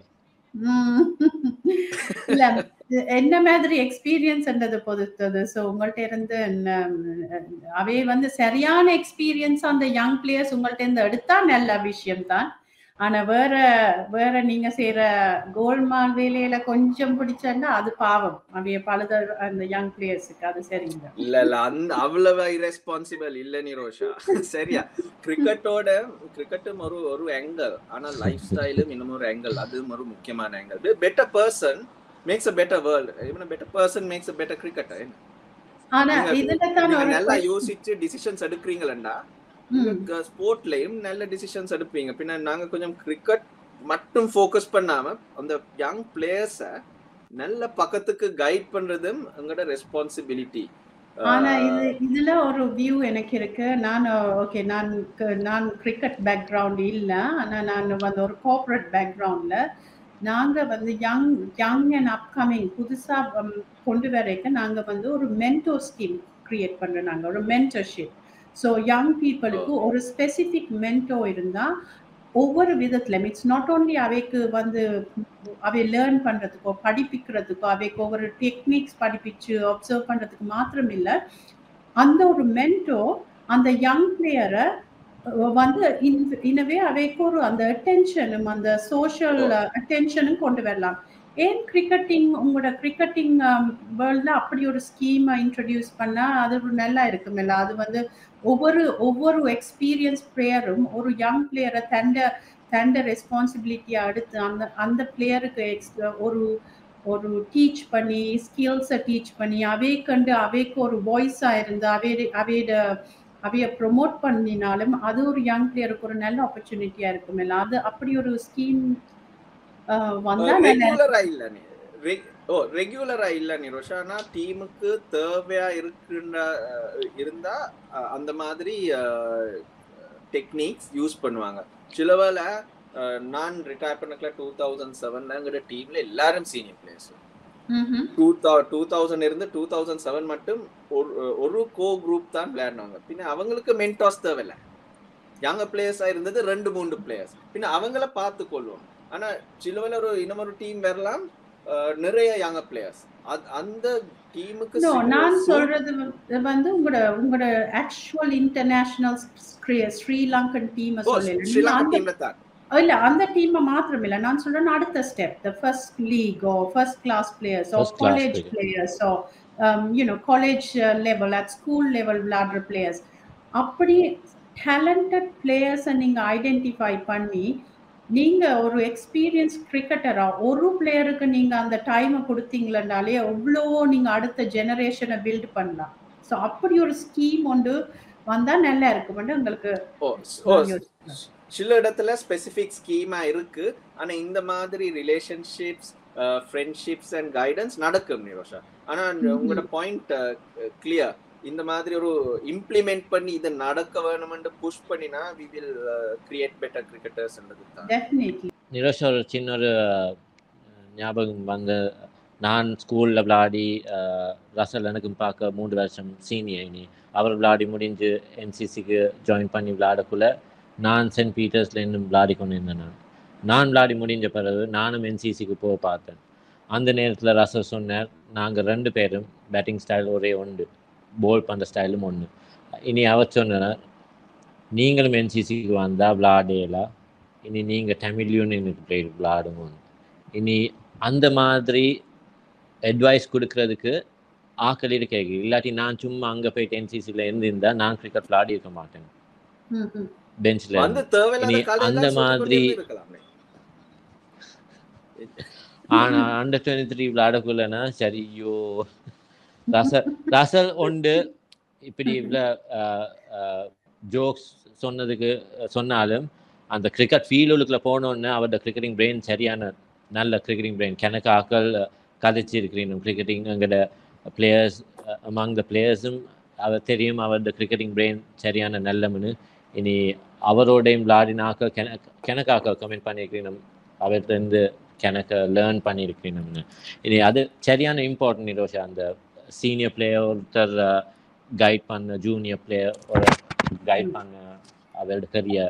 இல்ல என்ன மாதிரி எக்ஸ்பீரியன்ஸ் என்றது பொறுத்தது சோ உங்கள்ட்ட இருந்து என்ன- அவை வந்து சரியான எக்ஸ்பீரியன்ஸ் அந்த யங் பிளேயர்ஸ் உங்கள்ட்ட இருந்து எடுத்தா நல்ல விஷயம் தான் ஆனா வேற வேற நீங்க செய்யற கோல்மால் வேலையில கொஞ்சம் பிடிச்சா அது பாவம் அவைய பழுத அந்த யங் பிளேயர்ஸுக்கு அது சரிங்க இல்ல இல்ல அந்த அவ்வளவு இரஸ்பான்சிபிள் இல்ல நிரோஷா சரியா கிரிக்கெட்டோட கிரிக்கெட்டும் ஒரு ஒரு ஆங்கிள் ஆனா லைஃப் ஸ்டைலும் இன்னும் ஒரு ஆங்கிள் அதுவும் ஒரு முக்கியமான angle better person makes a better world இவன் better person makes a better cricketer ஆனா நீங்க- இதுல தான் நீங்க ஒரு நல்லா question. யோசிச்சு டிசிஷன்ஸ் எடுக்கிறீங்களா ம். ஸ்போர்ட்லயும் நல்ல டிசிஷன்ஸ் எடுப்பீங்க பின்ன நாங்க கொஞ்சம் கிரிக்கெட் மட்டும் ஃபோக்கஸ் பண்ணாம அந்த யங் பிளேயர்ஸ நல்ல பக்கத்துக்கு கைட் பண்றதும் எங்களோட ரெஸ்பான்சிபிலிட்டி ஆனா இது இதுல ஒரு வியூ எனக்கு இருக்கு நான் ஓகே நான் க- நான் கிரிக்கெட் பேக்ரவுண்ட் இல்ல ஆனா நான் வந்து ஒரு கோஆப்ரேட் பேக்ரவுண்ட்ல நாங்க வந்து யங் யங் அண்ட் அப்கமிங் புதுசா ம், கொண்டு வரைக்க நாங்க வந்து ஒரு மென்டோ ஸ்கீம் கிரியேட் பண்றோம் நாங்க ஒரு மென்டர்ஷிப் ஸோ யங் பீப்புளுக்கு ஒரு ஸ்பெசிஃபிக் மென்டோ இருந்தா ஒவ்வொரு விதத்துலையும் இட்ஸ் நாட் ஓன்லி அவைக்கு வந்து அவை லேர்ன் பண்றதுக்கோ படிப்பிக்கிறதுக்கோ அவைக்கு ஒவ்வொரு டெக்னிக்ஸ் படிப்பிச்சு அப்சர்வ் பண்றதுக்கு மாத்திரம் இல்ல அந்த ஒரு மென்டோ அந்த யங் பிளேயரை வந்து இனவே அவைக்கு ஒரு அந்த அட்டென்ஷனும் அந்த சோஷியல் அட்டென்ஷனும் கொண்டு வரலாம் ஏன் கிரிக்கெட்டிங் உங்களோட கிரிக்கெட்டிங் வேர்ல்ட்ல அப்படி ஒரு ஸ்கீமை இன்ட்ரடியூஸ் பண்ணா அது ஒரு நல்லா இருக்குமில்ல அது வந்து ஒவ்வொரு ஒவ்வொரு எக்ஸ்பீரியன்ஸ் பிளேயரும் ஒரு யங் பிளேயரை தண்ட தண்ட ரெஸ்பான்சிபிலிட்டியை அடுத்து அந்த அந்த பிளேயருக்கு ஒரு ஒரு டீச் பண்ணி ஸ்கில்ஸை டீச் பண்ணி அவே கண்டு அவைக்கு ஒரு வாய்ஸாக இருந்து அவே அவையோட அவைய ப்ரொமோட் பண்ணினாலும் அது ஒரு யங் பிளேயருக்கு ஒரு நல்ல ஆப்பர்ச்சுனிட்டியா இருக்கும் இல்ல அது அப்படி ஒரு ஸ்கீம் வந்தா நல்ல ரெகுலரா இல்ல நீ ரெ- ஓ ரெகுலரா இல்ல நிரோஷா ஆனா டீமுக்கு தேவையா இருக்குன்ற அஹ், இருந்தா அஹ், அந்த மாதிரி டெக்னிக்ஸ் யூஸ் பண்ணுவாங்க சிலவேல நான் ரிட்டையர் பண்ணக்கல டூ தௌசண்ட் செவன்லங்கிற டீம்ல எல்லாரும் சீனியர் பிளேயர்ஸ் ம்ஹும். டூ டூ தௌசண்ட் இருந்து டூ தௌசண்ட் செவன் மட்டும் ஒரு ஒரு கோ குரூப் தான் விளையாடினாங்க பின்ன அவங்களுக்கு மென்டாஸ் தேவையில்ல யங்க பிளேயர்ஸா இருந்தது ரெண்டு மூணு பிளேயர்ஸ் பின்ன அவங்கள பார்த்து கொள்வோம் ஆனா சிலவல ஒரு இன்னொரு டீம் வரலாம் அஹ், நிறைய யங்க பிளேயர்ஸ் அந்த டீமுக்கு No, நான் சொல்றது வந்து- வந்து உங்களோட உங்களோட ஆக்சுவல் இன்டர்நேஷனல் ஸ்ரீலங்கன் டீம் சொல்லல ஸ்ரீலங்கா அந்த டீம்ல தான் இல்ல அந்த டீம் மாத்திரம் இல்ல நான் சொல்றேன் அடுத்த step the first league or first class players or First class college player. Players or you know college level at school level விளையாடுற பிளேயர்ஸ் அப்படி டேலண்டட் பிளேயர்ஸை நீங்க ஐடென்டிஃபை பண்ணி நீங்க ஒரு எக்ஸ்பீரியன்ஸ் கிரிக்கெட்டரா ஒரு பிளேயருக்கு நீங்க அந்த டைமை கொடுத்தீங்களனாலே எவ்வளோ நீங்க அடுத்த ஜெனரேஷனை பில்ட் பண்ணலாம் ஸோ அப்படி ஒரு ஸ்கீம் ஒன்று வந்தா நல்லா இருக்கும் உங்களுக்கு ஓ ஓ சில இடத்துல ஸ்பெசிபிக் ஸ்கீமா இருக்கு ஆனா இந்த மாதிரி ரிலேஷன்ஷிப்ஸ் ஃப்ரெண்ட்ஷிப்ஸ் அண்ட் கைடன்ஸ் நடக்கும் நிரோஷா ஆனா ம்ஹும். உங்களோட பாயிண்ட் கிளியர் இந்த மாதிரி ஒரு இம்ப்ளிமெண்ட் பண்ணி இதை நடக்க வேணும்னு புஷ் பண்ணினா வி வில் கிரியேட் பெட்டர் கிரிக்கெட்டர்ஸ்ன்றது தான் டெஃபினெட்லி நிரோஷா ஒரு சின்ன ஒரு அஹ், ஞாபகம் வந்து நான் ஸ்கூலில் விளையாடி அஹ், ரசல் எனக்கும் பார்க்க மூன்று வருஷம் சீனியர் இனி அவர் விளையாடி முடிஞ்சு என்சிசிக்கு ஜாயின் பண்ணி விளையாடக்குள்ள நான் சென்ட் பீட்டர்ஸில் இன்னும் விளையாடி கொண்டு இருந்தேன் நான் நான் விளையாடி முடிஞ்ச பிறகு நானும் என்சிசிக்கு போக பார்த்தேன் அந்த நேரத்தில் ரசல் சொன்னார் நாங்கள் ரெண்டு பேரும் பேட்டிங் ஸ்டைல் ஒரே உண்டு போல் பண்ணுற ஸ்டைலும் ஒன்று இனி அவர் சொன்னார் நீங்களும் என்சிசிக்கு வந்தால் விளையாடலாம் இனி நீங்கள் தமிழ் யூனியனுக்கு போய் விளையாடுங்க இனி அந்த மாதிரி அட்வைஸ் கொடுக்கறதுக்கு ஆக்கள் இருக்க இல்லாட்டி நான் சும்மா அங்கே போயிட்டு என்சிசியில் இருந்திருந்தா நான் கிரிக்கெட் விளையாடி இருக்க மாட்டேன் பெஞ்சில் வந்து தேவையில்லாத இனி கதையெல்லாம் அந்த சொல்லிக் கொண்டே மாதிரி- இருக்கலாமே ஆனா அண்டர் டுவெண்ட்டி த்ரீ விளையாடக்குள்ளனா சரி ஐயோ ரசல் ரசல் உண்டு இப்படி இவ்வளோ ஜோக்ஸ் சொன்னதுக்கு சொன்னாலும் அந்த கிரிக்கெட் ஃபீல்டுக்குள்ள போனோன்னு அவரோட கிரிக்கெட்டிங் பிரெயின் சரியான நல்ல கிரிக்கெட்டிங் பிரெயின் கணக்கு ஆக்கள் கதைச்சிருக்கிறீங்க கிரிக்கெட்டிங் அங்கட பிளேயர்ஸ் அமாங் த பிளேயர்ஸும் அவர் தெரியும் அவரோட கிரிக்கெட்டிங் பிரெயின் சரியான நல்லம்னு இனி அவரோடையும் விளையாடினாக்க கணக்கு கணக்காக்க கமெண்ட் பண்ணியிருக்கிறீங்க அவர்கிட்ட கணக்க லேர்ன் பண்ணியிருக்கிறீங்க இனி அது சரியான இம்பார்ட்டன்ட் நிரோஷா அந்த சீனியர் பிளேயர் ஒருத்தர் கைட் பண்ண ஜூனியர் பிளேயர் ஒரு கைட் பண்ண அவரோட கரியர்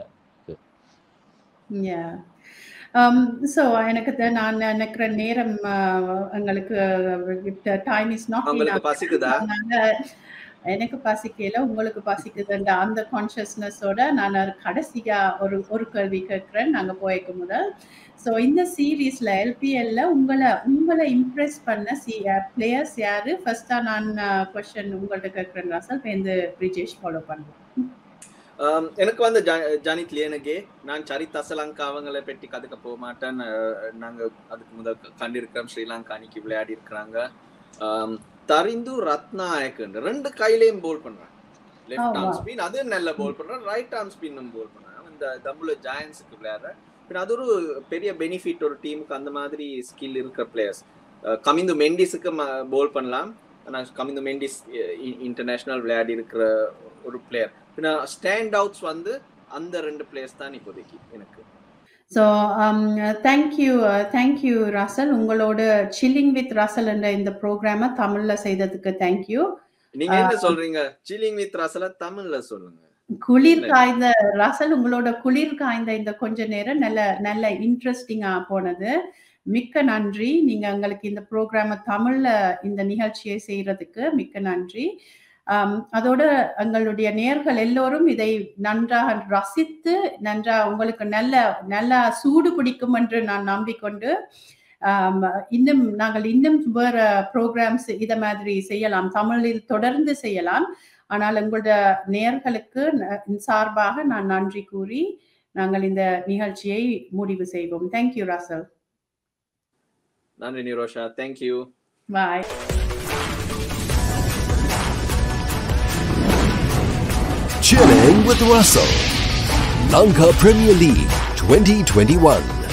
ஸோ எனக்கு தெ- நான் நினைக்கிற நேரம் uh, எங்களுக்கு டைம் இஸ் நாட் உங்களுக்கு பசிக்குதா எனக்கு பசிக்கல உங்களுக்கு பசிக்குதுன்ற அந்த கான்ஷியஸ்னஸோட நான் ஒரு கடைசியா ஒரு ஒரு கேள்வி கேட்கிறேன் நாங்க போய்க்க முதல் ஸோ இந்த சீரீஸ்ல எல்பிஎல்ல உங்களை உங்களை இம்ப்ரெஸ் பண்ண சி பிளேயர்ஸ் யாரு ஃபர்ஸ்டா நான் கொஸ்டின் உங்கள்ட்ட கேட்கிறேன் ராசல் இந்த பிரிஜேஷ் ஃபாலோ பண்ணுவோம் ஆம், எனக்கு வந்து ஜா- ஜானித் லியனகே நான் சரித் அசலங்கா அவங்கள பெட்டி கதுக்க போக மாட்டேன் அஹ், நாங்க அதுக்கு முதல் க- கண்டிருக்கிறோம் ஸ்ரீலங்கா அன்னைக்கு விளையாடி இருக்கிறாங்க ஆம், தரிந்து ரத்னாயக்கன் ரெண்டு கையிலையும் போல் பண்றான் லெஃப்ட் ஆமா. ஆர்ம் ஸ்பின் அது நல்ல போல் பண்றான் ரைட் ஆர்ம் ஸ்பின்னும் போல் பண்றான் இந்த தம்புல ஜாயன்ஸுக்கு விளையாடுற பின்ன அது ஒரு பெரிய பெனிஃபிட் ஒரு டீமுக்கு அந்த மாதிரி ஸ்கில் இருக்கிற பிளேயர்ஸ் கமிந்து மெண்டிஸுக்கு போல் பண்ணலாம் ஆனா கமிந்து மெண்டிஸ் இன்டர்நேஷனல் விளையாடி இருக்கிற ஒரு பிளேயர் பின்ன ஸ்டாண்ட் அவுட்ஸ் வந்து அந்த ரெண்டு பிளேயர்ஸ் தான் இப்போதைக்கு எனக்கு ஸோ தேங்க்யூ தேங்க்யூ ராசல் உங்களோட சில்லிங் வித் ராசல் என்ற இந்த ப்ரோக்ராமை தமிழ்ல செய்ததுக்கு தேங்க்யூ நீங்க என்ன சொல்றீங்க சில்லிங் வித் ரசல தமிழ்ல சொல்லுங்க குளிர் காய்ந்த ராசல் உங்களோட குளிர் காய்ந்த இந்த கொஞ்ச நேரம் நல்ல நல்ல இன்ட்ரெஸ்டிங்கா போனது மிக்க நன்றி நீங்க எங்களுக்கு இந்த ப்ரோக்ராம தமிழ்ல இந்த நிகழ்ச்சியை செய்யறதுக்கு மிக்க நன்றி ஆம், அதோட எங்களுடைய நேர்கள் எல்லோரும் இதை நன்றாக ரசித்து நன்றா உங்களுக்கு நல்ல நல்ல சூடு பிடிக்கும் என்று நான் நம்பிக்கொண்டு ஆம், இன்னும் நாங்கள் இன்னும் வேற ப்ரோக்ராம்ஸ் இத மாதிரி செய்யலாம் தமிழில் தொடர்ந்து செய்யலாம் ஆனால் உங்களுடைய நேர்களுக்கு ந- சார்பாக நான் நன்றி கூறி நாங்கள் இந்த நிகழ்ச்சியை முடிவு செய்வோம் தேங்க்யூ ராசல் நன்றி Nirosha thank you bye Chilling with Russell. Lanka Premier League 2021.